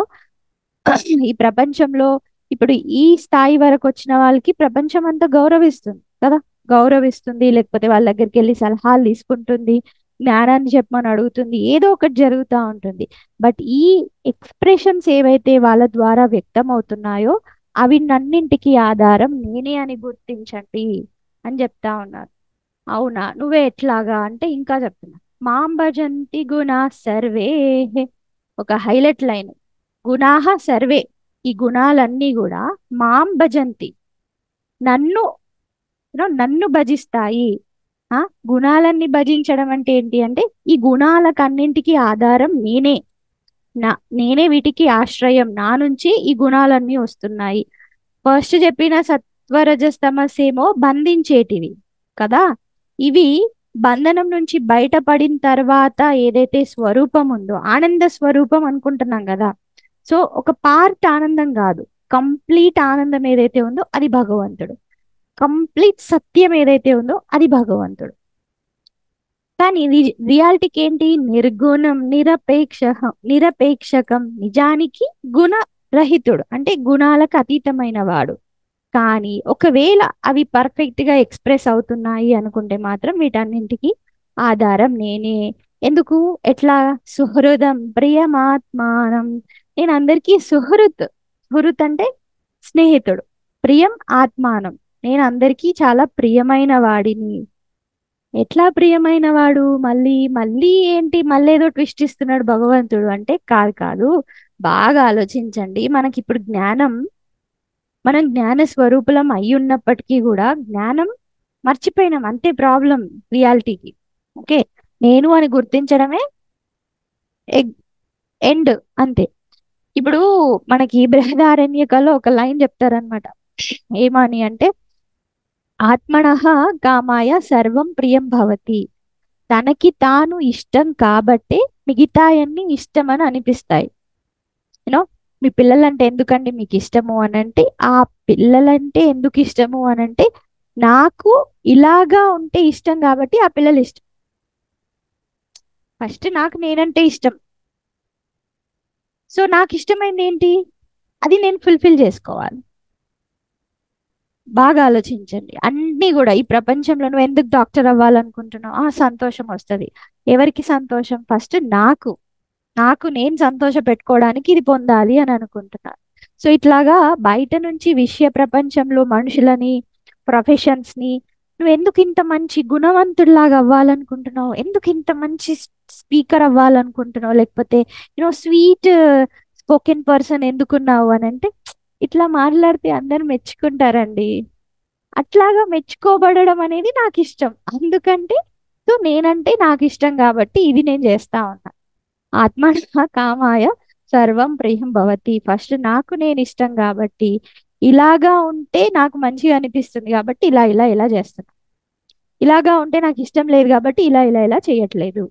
ఈ ప్రపంచంలో ఇప్పుడు ఈ స్థాయి వరకు వచ్చిన వాళ్ళకి ప్రపంచం అంతా గౌరవిస్తుంది కదా గౌరవిస్తుంది లేకపోతే వాళ్ళ దగ్గరికి వెళ్ళి సలహాలు తీసుకుంటుంది జ్ఞానాన్ని చెప్పమని అడుగుతుంది ఏదో ఒకటి జరుగుతూ ఉంటుంది బట్ ఈ ఎక్స్ప్రెషన్స్ ఏవైతే వాళ్ళ ద్వారా వ్యక్తం అవుతున్నాయో అవి నన్నింటికి ఆధారం నేనే అని గుర్తించండి అని చెప్తా ఉన్నారు అవునా నువ్వే ఎట్లాగా అంటే ఇంకా చెప్తున్నా మాం భజంతి గుణా సర్వే ఒక హైలైట్ లైన్ గుణాహ సర్వే ఈ గుణాలన్నీ కూడా మాం భజంతి నన్ను you know, నన్ను భజిస్తాయి ఆ గుణాలన్నీ భజించడం అంటే ఏంటి అంటే ఈ గుణాలకన్నింటికి ఆధారం నేనే నా నేనే వీటికి ఆశ్రయం నా నుంచి ఈ గుణాలన్నీ వస్తున్నాయి ఫస్ట్ చెప్పిన సత్వరజస్తమసేమో బంధించేటివి కదా ఇవి బంధనం నుంచి బయటపడిన తర్వాత ఏదైతే స్వరూపం ఉందో ఆనంద స్వరూపం అనుకుంటున్నాం కదా సో ఒక పార్ట్ ఆనందం కాదు కంప్లీట్ ఆనందం ఏదైతే ఉందో అది భగవంతుడు కంప్లీట్ సత్యం ఏదైతే ఉందో అది భగవంతుడు కానీ రి- రియాలిటీకి ఏంటి నిర్గుణం నిరపేక్ష నిరపేక్షకం నిజానికి గుణరహితుడు అంటే గుణాలకు అతీతమైన వాడు కానీ ఒకవేళ అవి పర్ఫెక్ట్ గా ఎక్స్ప్రెస్ అవుతున్నాయి అనుకుంటే మాత్రం వీటన్నింటికి ఆధారం నేనే ఎందుకు ఎట్లా సుహృదం ప్రియమాత్మానం నేను అందరికీ సుహృత్ సుహృత్ అంటే స్నేహితుడు ప్రియం ఆత్మానం నేను అందరికీ చాలా ప్రియమైన వాడిని ఎట్లా ప్రియమైన వాడు మళ్ళీ మళ్ళీ ఏంటి మళ్ళీ ఏదో ట్విస్ట్ ఇస్తున్నాడు భగవంతుడు అంటే కాదు కాదు బాగా ఆలోచించండి మనకి ఇప్పుడు జ్ఞానం మనం జ్ఞాన స్వరూపులం అయి ఉన్నప్పటికీ కూడా జ్ఞానం మర్చిపోయినాం అంతే ప్రాబ్లం రియాలిటీకి ఓకే నేను అని గుర్తించడమే ఎండ్ అంతే ఇప్పుడు మనకి బృహదారణ్యకలో ఒక లైన్ చెప్తారనమాట ఏమని అంటే ఆత్మనః కామాయ సర్వం ప్రియం భవతి తనకి తాను ఇష్టం కాబట్టే మిగతాయన్ని ఇష్టం అని అనిపిస్తాయి యూనో మీ పిల్లలంటే ఎందుకండి మీకు ఇష్టము అని అంటే ఆ పిల్లలంటే ఎందుకు ఇష్టము అని అంటే నాకు ఇలాగా ఉంటే ఇష్టం కాబట్టి ఆ పిల్లలు ఇష్టం ఫస్ట్ నాకు నేనంటే ఇష్టం సో నాకు ఇష్టమైంది ఏంటి అది నేను ఫుల్ఫిల్ చేసుకోవాలి బాగా ఆలోచించండి అన్నీ కూడా ఈ ప్రపంచంలో నువ్వు ఎందుకు డాక్టర్ అవ్వాలనుకుంటున్నావు ఆ సంతోషం వస్తుంది ఎవరికి సంతోషం ఫస్ట్ నాకు నాకు నేను సంతోష పెట్టుకోవడానికి ఇది పొందాలి అని అనుకుంటున్నాను సో ఇట్లాగా బయట నుంచి విషయ ప్రపంచంలో మనుషులని ప్రొఫెషన్స్ ని నువ్వు ఎందుకు ఇంత మంచి గుణవంతుడిలాగా అవ్వాలనుకుంటున్నావు ఎందుకు ఇంత మంచి స్పీకర్ అవ్వాలనుకుంటున్నావు లేకపోతే యూనో స్వీట్ స్పోకెన్ పర్సన్ ఎందుకున్నావు అని అంటే ఇట్లా మాట్లాడితే అందరు మెచ్చుకుంటారండి అట్లాగా మెచ్చుకోబడడం అనేది నాకు ఇష్టం అందుకంటే సో నేనంటే నాకు ఇష్టం కాబట్టి ఇది నేను చేస్తా ఉన్నా ఆత్మ కామాయ సర్వం ప్రియం భవతి ఫస్ట్ నాకు నేను ఇష్టం కాబట్టి ఇలాగా ఉంటే నాకు మంచిగా అనిపిస్తుంది కాబట్టి ఇలా ఇలా ఇలా చేస్తున్నా ఇలాగా ఉంటే నాకు ఇష్టం లేదు కాబట్టి ఇలా ఇలా ఇలా చేయట్లేదు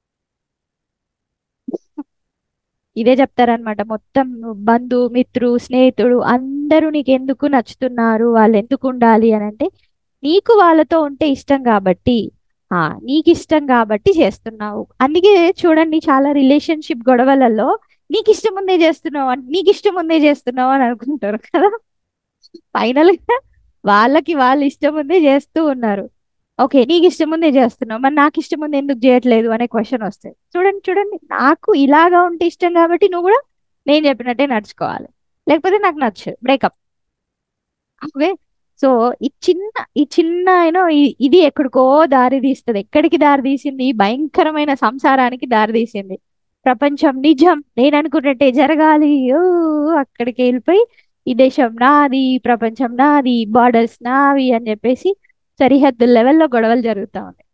ఇదే చెప్తారనమాట మొత్తం బంధు మిత్రు స్నేహితుడు అందరూ నీకు ఎందుకు నచ్చుతున్నారు వాళ్ళు ఎందుకు ఉండాలి అని అంటే నీకు వాళ్ళతో ఉంటే ఇష్టం కాబట్టి ఆ నీకు ఇష్టం కాబట్టి చేస్తున్నావు అందుకే చూడండి చాలా రిలేషన్షిప్ గొడవలలో నీకు ఇష్టం ఉందే చేస్తున్నావు అని నీకు ఇష్టం ఉందే చేస్తున్నావు అని అనుకుంటారు కదా ఫైనల్ గా వాళ్ళకి వాళ్ళు ఇష్టం ఉందే చేస్తూ ఉన్నారు ఓకే నీకు ఇష్టం ఉందే చేస్తున్నావు మరి నాకు ఇష్టం ఉంది ఎందుకు చేయట్లేదు అనే క్వశ్చన్ వస్తాయి చూడండి చూడండి నాకు ఇలాగా ఉంటే ఇష్టం కాబట్టి నువ్వు కూడా నేను చెప్పినట్టే నడుచుకోవాలి లేకపోతే నాకు నచ్చదు బ్రేకప్ ఓకే సో ఈ చిన్న ఈ చిన్న యూనో ఇది ఎక్కడికో దారి తీస్తుంది ఎక్కడికి దారి తీసింది భయంకరమైన సంసారానికి దారి తీసింది ప్రపంచం నిజం నేను అనుకున్నట్టే జరగాలి ఓ అక్కడికి వెళ్ళిపోయి ఈ దేశం నాది ప్రపంచం నాది బార్డర్స్ నావి అని చెప్పేసి సరిహద్దు లెవెల్లో గొడవలు జరుగుతూ ఉన్నాయి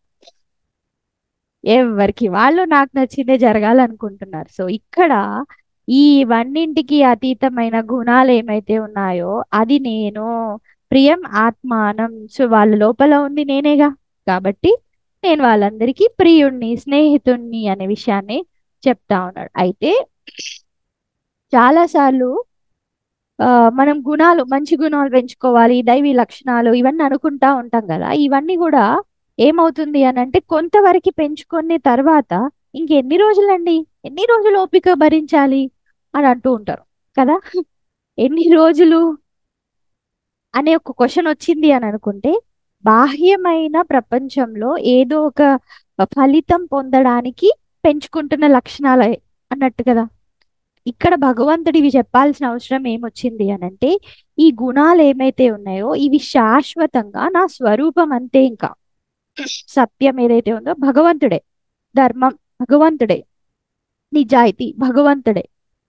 ఎవరికి వాళ్ళు నాకు నచ్చిందే జరగాలనుకుంటున్నారు సో ఇక్కడ ఈ వన్నింటికి అతీతమైన గుణాలు ఏమైతే ఉన్నాయో అది నేను ప్రియం ఆత్మానం సో వాళ్ళ లోపల ఉంది నేనేగా కాబట్టి నేను వాళ్ళందరికీ ప్రియుణ్ణి స్నేహితుణ్ణి అనే విషయాన్ని చెప్తా ఉన్నాడు అయితే చాలాసార్లు మనం గుణాలు మంచి గుణాలు పెంచుకోవాలి దైవీ లక్షణాలు ఇవన్నీ అనుకుంటా ఉంటాం కదా ఇవన్నీ కూడా ఏమవుతుంది అని అంటే కొంతవరకు పెంచుకునే తర్వాత ఇంకెన్ని రోజులండి ఎన్ని రోజులు ఓపిక భరించాలి అని అంటూ ఉంటారు కదా ఎన్ని రోజులు అనే ఒక క్వశ్చన్ వచ్చింది అని అనుకుంటే బాహ్యమైన ప్రపంచంలో ఏదో ఒక ఫలితం పొందడానికి పెంచుకుంటున్న లక్షణాలు అన్నట్టు కదా ఇక్కడ భగవంతుడివి చెప్పాల్సిన అవసరం ఏమొచ్చింది అని అంటే ఈ గుణాలు ఏమైతే ఉన్నాయో ఇవి శాశ్వతంగా నా స్వరూపం అంతే ఇంకా సత్యం ఏదైతే ఉందో భగవంతుడే ధర్మం భగవంతుడే నిజాయితీ భగవంతుడే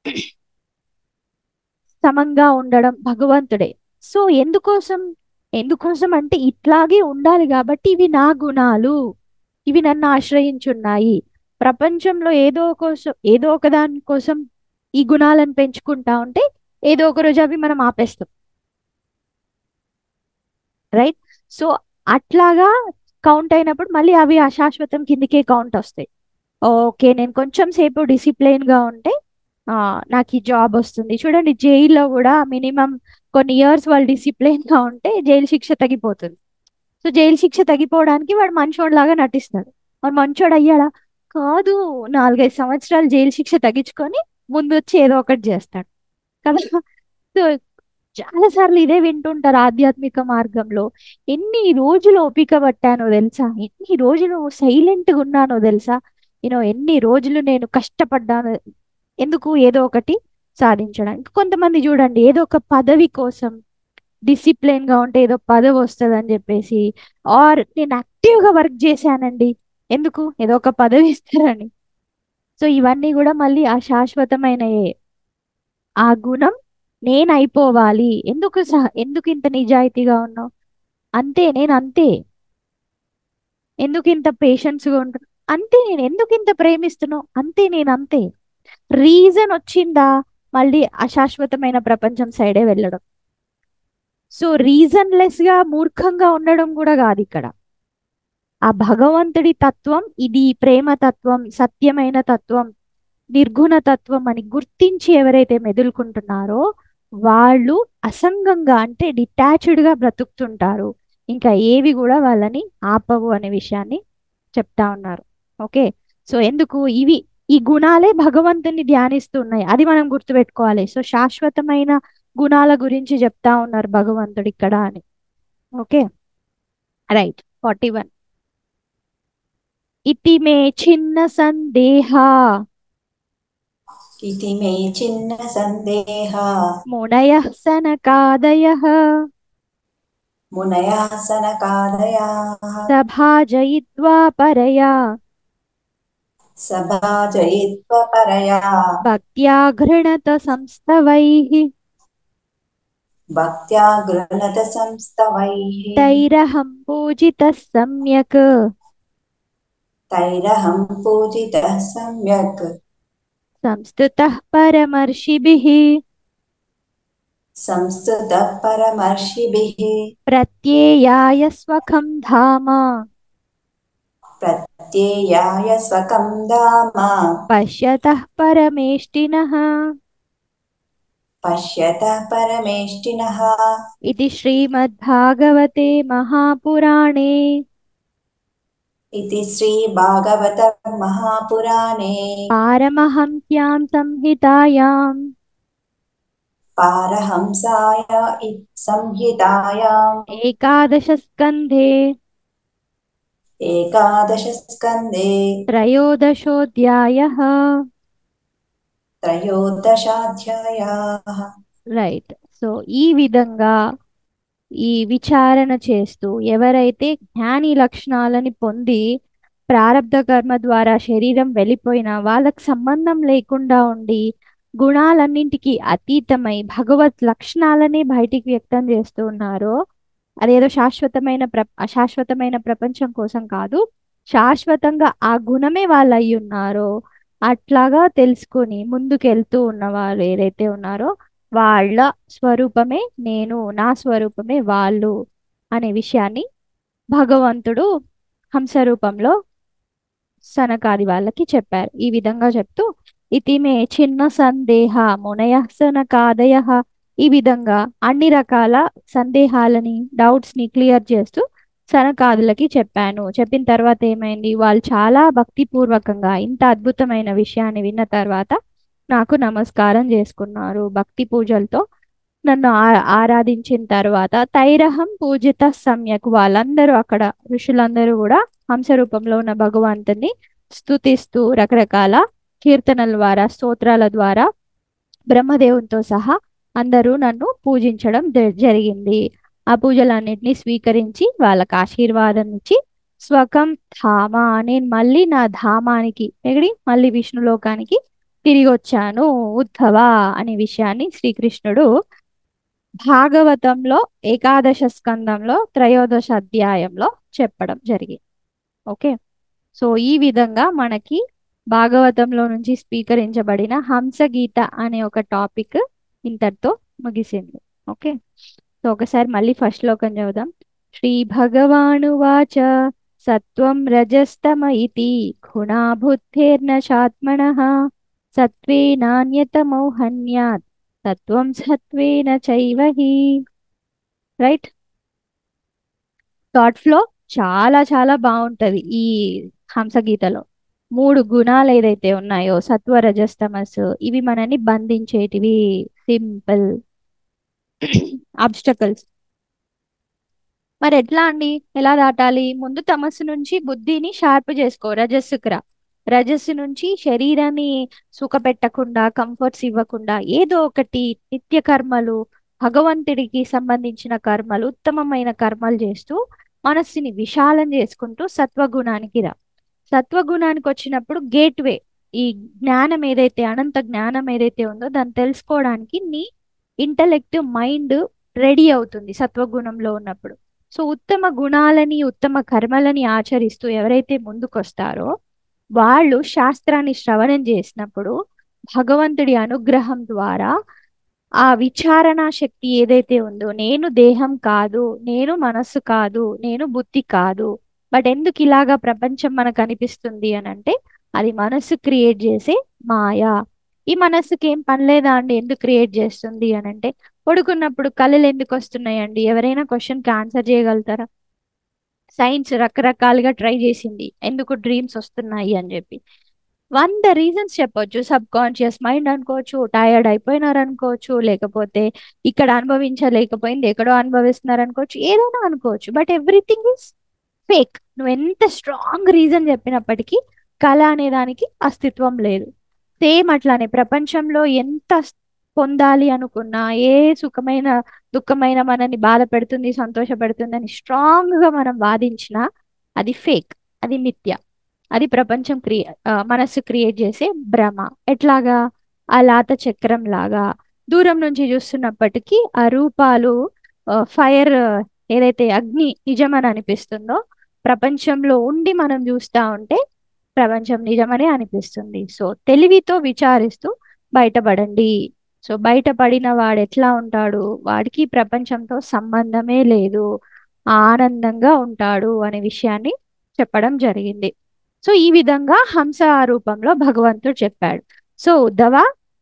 సమంగా ఉండడం భగవంతుడే సో ఎందుకోసం ఎందుకోసం అంటే ఇట్లాగే ఉండాలి కాబట్టి ఇవి నా గుణాలు ఇవి నన్ను ఆశ్రయించున్నాయి ప్రపంచంలో ఏదో కోసం ఏదో ఒక దాని కోసం ఈ గుణాలను పెంచుకుంటా ఉంటే ఏదో ఒక రోజు అవి మనం ఆపేస్తాం రైట్ సో అట్లాగా కౌంట్ అయినప్పుడు మళ్ళీ అవి అశాశ్వతం కిందికే కౌంట్ వస్తాయి ఓకే నేను కొంచెం సేపు డిసిప్లైన్ గా ఉంటే నాకు ఈ జాబ్ వస్తుంది చూడండి జైల్లో కూడా మినిమం కొన్ని ఇయర్స్ వాళ్ళు డిసిప్లైన్ గా ఉంటే జైలు శిక్ష తగ్గిపోతుంది సో జైలు శిక్ష తగ్గిపోవడానికి వాడు మంచోడ్లాగా నటిస్తాడు మరి మంచోడు అయ్యాడా కాదు నాలుగైదు సంవత్సరాలు జైలు శిక్ష తగ్గించుకొని ముందు వచ్చి ఏదో ఒకటి చేస్తాడు కదా సో చాలా సార్లు ఇదే వింటుంటారు ఆధ్యాత్మిక మార్గంలో ఎన్ని రోజులు ఓపిక పట్టానో తెలుసా ఎన్ని రోజులు సైలెంట్గా ఉన్నానో తెలుసా యూనో ఎన్ని రోజులు నేను కష్టపడ్డాను ఎందుకు ఏదో ఒకటి సాధించడానికి కొంతమంది చూడండి ఏదో ఒక పదవి కోసం డిసిప్లిన్ గా ఉంటే ఏదో పదవి వస్తుంది అని చెప్పేసి ఆర్ నేను యాక్టివ్ గా వర్క్ చేశానండి ఎందుకు ఏదో ఒక పదవి ఇస్తారని సో ఇవన్నీ కూడా మళ్ళీ అశాశ్వతమైనయే ఆ గుణం నేను అయిపోవాలి ఎందుకు సహ ఎందుకు ఇంత నిజాయితీగా ఉన్నావు అంతే నేను అంతే ఎందుకు ఇంత పేషెన్స్గా ఉంటాను అంతే నేను ఎందుకు ఇంత ప్రేమిస్తున్నావు అంతే నేను అంతే రీజన్ వచ్చిందా మళ్ళీ అశాశ్వతమైన ప్రపంచం సైడే వెళ్ళడం సో రీజన్లెస్ గా మూర్ఖంగా ఉండడం కూడా కాదు ఇక్కడ ఆ భగవంతుడి తత్వం ఇది ప్రేమ తత్వం సత్యమైన తత్వం నిర్గుణ తత్వం అని గుర్తించి ఎవరైతే మెదులుకుంటున్నారో వాళ్ళు అసంగంగా అంటే డిటాచ్డ్ గా బ్రతుకుతుంటారు ఇంకా ఏవి కూడా వాళ్ళని ఆపవు అనే విషయాన్ని చెప్తా ఉన్నారు ఓకే సో ఎందుకు ఇవి ఈ గుణాలే భగవంతుని ధ్యానిస్తున్నాయి అది మనం గుర్తుపెట్టుకోవాలి సో శాశ్వతమైన గుణాల గురించి చెప్తా ఉన్నారు భగవంతుడు ఇక్కడ అని ఓకే రైట్ ఫార్టీ వన్ ఇతి మే చిన్న సందేహ इति मे छिन्न सन्देहा మునయ సనకాదయ मुनयः सनकादयाः సభాజయిత్వా పరయా सभाजयित्वा परया భక్త్యా గృణత సంస్థవైః भक्त्या गृह्णत संस्तवैः తైరహం పూజితः సమ్యక్ तैरहं पूजितः सम्यक् సంస్థుతః పరమర్షిభిः संस्तुतः परमर्षिभिः ప్రత్యేయాయ స్వకం ధామ प्रत्ययाय स्वकं धाम పశ్యతః పరమేష్టినః पश्यतः परमेष्टिनः ఇది శ్రీమద్భాగవతే మహాపురాణే इति श्रीभागवतमहापुराणे పారమహంస్యాం సంహితాయాం पारहंसाय इ- संहितायाम् ఏకాదశ స్కంధే एकादशस्कन्धे త్రయోదశోధ్యాయః त्रयोदशाध्यायाः రైట్ సో ఈ విధంగా ఈ విచారణ చేస్తూ ఎవరైతే జ్ఞాని లక్షణాలని పొంది ప్రారబ్ధ కర్మ ద్వారా శరీరం వెళ్ళిపోయినా వాళ్ళకి సంబంధం లేకుండా ఉండి గుణాలన్నింటికి అతీతమై భగవత్ లక్షణాలని బయటికి వ్యక్తం చేస్తూ ఉన్నారో అదేదో శాశ్వతమైన ప్ర అశాశ్వతమైన ప్రపంచం కోసం కాదు శాశ్వతంగా ఆ గుణమే వాళ్ళు అయి ఉన్నారో అట్లాగా తెలుసుకొని ముందుకెళ్తూ ఉన్న వాళ్ళు ఏదైతే ఉన్నారో వాళ్ళ స్వరూపమే నేను నా స్వరూపమే వాళ్ళు అనే విషయాన్ని భగవంతుడు హంస రూపంలో సనకాది వాళ్ళకి చెప్పారు ఈ విధంగా చెప్తూ ఇతిమే చిన్న సందేహ మునయ సనకాదయ ఈ విధంగా అన్ని రకాల సందేహాలని డౌట్స్ ని క్లియర్ చేస్తూ సనకాదులకి చెప్పాను చెప్పిన తర్వాత ఏమైంది వాళ్ళు చాలా భక్తిపూర్వకంగా ఇంత అద్భుతమైన విషయాన్ని విన్న తర్వాత నాకు నమస్కారం చేసుకున్నారు భక్తి పూజలతో నన్ను ఆ- ఆరాధించిన తర్వాత తైరహం పూజిత సమ్యక్ వాళ్ళందరూ అక్కడ ఋషులందరూ కూడా హంస రూపంలో ఉన్న భగవంతుని స్తుతిస్తూ రకరకాల కీర్తనల ద్వారా స్తోత్రాల ద్వారా బ్రహ్మదేవునితో సహా అందరూ నన్ను పూజించడం జ- జరిగింది ఆ పూజలన్నింటినీ స్వీకరించి వాళ్ళకి ఆశీర్వాదం ఇచ్చి స్వకం ధామ నేను మళ్ళీ నా ధామానికి ఎక్కడి మళ్ళీ విష్ణులోకానికి తిరిగి వచ్చాను ఉద్ధవ అనే విషయాన్ని శ్రీకృష్ణుడు భాగవతంలో ఏకాదశ స్కందంలో త్రయోదశ అధ్యాయంలో చెప్పడం జరిగింది ఓకే సో ఈ విధంగా మనకి భాగవతంలో నుంచి స్వీకరించబడిన హంసగీత అనే ఒక టాపిక్ ఇంతటితో ముగిసింది ఓకే సో ఒకసారి మళ్ళీ ఫస్ట్ శ్లోకం చదువుదాం శ్రీ భగవానువాచ సత్వం రజస్తమ ఇతి గుణా బుద్ధేర్న చాత్మనః సత్వే నాణ్యతమౌహన్యాత్ సత్వం సత్వేన చైవ హి రైట్ థాట్ ఫ్లో చాలా చాలా బాగుంటది ఈ హంసగీతలో మూడు గుణాలు ఏదైతే ఉన్నాయో సత్వ రజస్తమస్ ఇవి మనని బంధించేటివి సింపుల్ ఆబ్స్టకల్స్ మరి ఎట్లా అండి ఎలా దాటాలి ముందు తమస్సు నుంచి బుద్ధిని షార్ప్ చేసుకో రజస్సుకు రా రజస్సు నుంచి శరీరాన్ని సుఖపెట్టకుండా కంఫర్ట్స్ ఇవ్వకుండా ఏదో ఒకటి నిత్య కర్మలు భగవంతుడికి సంబంధించిన కర్మలు ఉత్తమమైన కర్మలు చేస్తూ మనస్సుని విశాలం చేసుకుంటూ సత్వగుణానికి రా సత్వగుణానికి వచ్చినప్పుడు గేట్వే ఈ జ్ఞానం ఏదైతే అనంత జ్ఞానం ఏదైతే ఉందో దాన్ని తెలుసుకోవడానికి నీ ఇంటలెక్ట్ మైండ్ రెడీ అవుతుంది సత్వగుణంలో ఉన్నప్పుడు సో ఉత్తమ గుణాలని ఉత్తమ కర్మలని ఆచరిస్తూ ఎవరైతే ముందుకొస్తారో వాళ్ళు శాస్త్రాన్ని శ్రవణం చేసినప్పుడు భగవంతుడి అనుగ్రహం ద్వారా ఆ విచారణ శక్తి ఏదైతే ఉందో నేను దేహం కాదు నేను మనస్సు కాదు నేను బుద్ధి కాదు బట్ ఎందుకు ఇలాగా ప్రపంచం మనకు అనిపిస్తుంది అని అంటే అది మనస్సు క్రియేట్ చేసే మాయా ఈ మనస్సుకి ఏం పని లేదా అండి ఎందుకు క్రియేట్ చేస్తుంది అని అంటే పడుకున్నప్పుడు కళలు ఎందుకు వస్తున్నాయండి ఎవరైనా క్వశ్చన్కి ఆన్సర్ చేయగలుగుతారా సైన్స్ రకరకాలుగా ట్రై చేసింది ఎందుకు డ్రీమ్స్ వస్తున్నాయి అని చెప్పి వంద రీజన్స్ చెప్పొచ్చు సబ్ కాన్షియస్ మైండ్ అనుకోవచ్చు టైర్డ్ అయిపోయినారు అనుకోవచ్చు లేకపోతే ఇక్కడ అనుభవించలేకపోయింది ఎక్కడో అనుభవిస్తున్నారు అనుకోవచ్చు ఏదైనా అనుకోవచ్చు బట్ ఎవ్రీథింగ్ ఇస్ ఫేక్ నువ్వు ఎంత స్ట్రాంగ్ రీజన్ చెప్పినప్పటికీ కళ అనే దానికి అస్తిత్వం లేదు సేమ్ అట్లానే ప్రపంచంలో ఎంత పొందాలి అనుకున్నా ఏ సుఖమైన దుఃఖమైన మనని బాధ పెడుతుంది సంతోష పెడుతుంది అని స్ట్రాంగ్ గా మనం వాదించినా అది ఫేక్ అది మిథ్య అది ప్రపంచం క్రియ మనస్సు క్రియేట్ చేసే భ్రమ ఎట్లాగా ఆ లాత చక్రం లాగా దూరం నుంచి చూస్తున్నప్పటికీ ఆ రూపాలు ఫైర్ ఏదైతే అగ్ని నిజమని అనిపిస్తుందో ప్రపంచంలో ఉండి మనం చూస్తా ఉంటే ప్రపంచం నిజమనే అనిపిస్తుంది సో తెలివితో విచారిస్తూ బయటపడండి సో బయటపడిన వాడు ఎట్లా ఉంటాడు వాడికి ప్రపంచంతో సంబంధమే లేదు ఆనందంగా ఉంటాడు అనే విషయాన్ని చెప్పడం జరిగింది సో ఈ విధంగా హంస రూపంలో భగవంతుడు చెప్పాడు సో ఉద్ధవ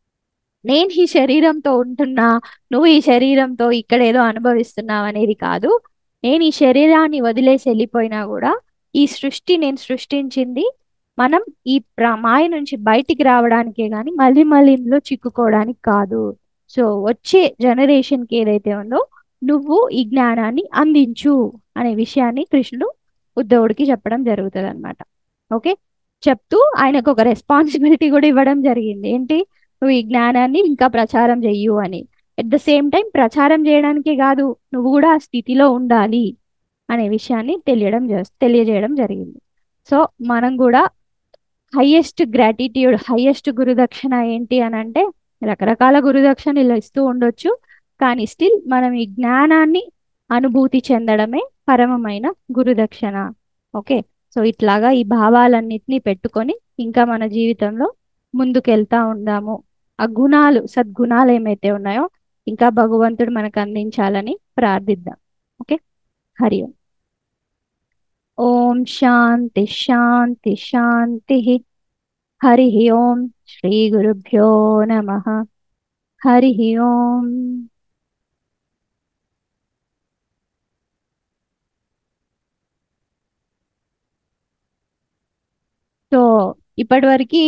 నేను ఈ శరీరంతో ఉంటున్నా నువ్వు ఈ శరీరంతో ఇక్కడ ఏదో అనుభవిస్తున్నావు అనేది కాదు నేను ఈ శరీరాన్ని వదిలేసి వెళ్ళిపోయినా కూడా ఈ సృష్టి నేను సృష్టించింది మనం ఈ మాయ నుంచి బయటికి రావడానికే గాని మళ్ళీ మళ్ళీ ఇందులో చిక్కుకోవడానికి కాదు సో వచ్చే జనరేషన్కి ఏదైతే ఉందో నువ్వు ఈ జ్ఞానాన్ని అందించు అనే విషయాన్ని కృష్ణుడు ఉద్ధవుడికి చెప్పడం జరుగుతుంది అనమాట ఓకే చెప్తూ ఆయనకు ఒక రెస్పాన్సిబిలిటీ కూడా ఇవ్వడం జరిగింది ఏంటి నువ్వు ఈ జ్ఞానాన్ని ఇంకా ప్రచారం చెయ్యు అని ఎట్ ద సేమ్ టైం ప్రచారం చేయడానికే కాదు నువ్వు కూడా ఆ స్థితిలో ఉండాలి అనే విషయాన్ని తెలియడం తెలియజేయడం జరిగింది సో మనం కూడా హయ్యెస్ట్ గ్రాటిట్యూడ్ హయ్యెస్ట్ గురుదక్షిణ ఏంటి అని అంటే రకరకాల గురుదక్షిణలు ఇస్తూ ఉండొచ్చు కానీ స్టిల్ మనం ఈ జ్ఞానాన్ని అనుభూతి చెందడమే పరమమైన గురుదక్షిణ ఓకే సో ఇట్లాగా ఈ భావాలన్నిటినీ పెట్టుకొని ఇంకా మన జీవితంలో ముందుకెళ్తా ఉందాము ఆ గుణాలు సద్గుణాలు ఏమైతే ఉన్నాయో ఇంకా భగవంతుడు మనకు అందించాలని ప్రార్థిద్దాం ఓకే హరి ఓం ఓం శాంతి శాంతి శాంతి హరి ఓం శ్రీ గురుభ్యో నమ హరి ఓం సో ఇప్పటివరకు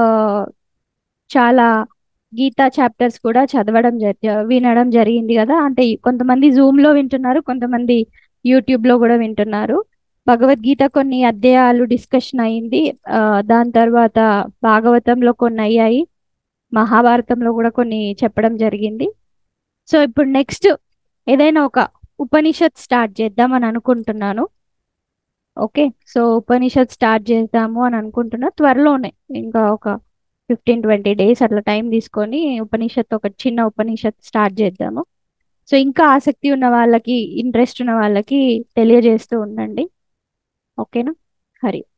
చాలా గీతా చాప్టర్స్ కూడా చదవడం వినడం జరిగింది కదా అంటే కొంతమంది జూమ్ లో వింటున్నారు కొంతమంది యూట్యూబ్ లో కూడా వింటున్నారు భగవద్గీత కొన్ని అధ్యాయాలు డిస్కషన్ అయింది దాని తర్వాత భాగవతంలో కొన్ని అయ్యాయి మహాభారతంలో కూడా కొన్ని చెప్పడం జరిగింది సో ఇప్పుడు నెక్స్ట్ ఏదైనా ఒక ఉపనిషత్ స్టార్ట్ చేద్దాం అని అనుకుంటున్నాను ఓకే సో ఉపనిషత్ స్టార్ట్ చేద్దాము అని అనుకుంటున్నా త్వరలోనే ఇంకా ఒక ఫిఫ్టీన్ ట్వంటీ డేస్ అట్లా టైం తీసుకొని ఉపనిషత్ ఒక చిన్న ఉపనిషత్ స్టార్ట్ చేద్దాము సో ఇంకా ఆసక్తి ఉన్న వాళ్ళకి ఇంట్రెస్ట్ ఉన్న వాళ్ళకి తెలియజేస్తూ ఉండండి ఓకేనా హరి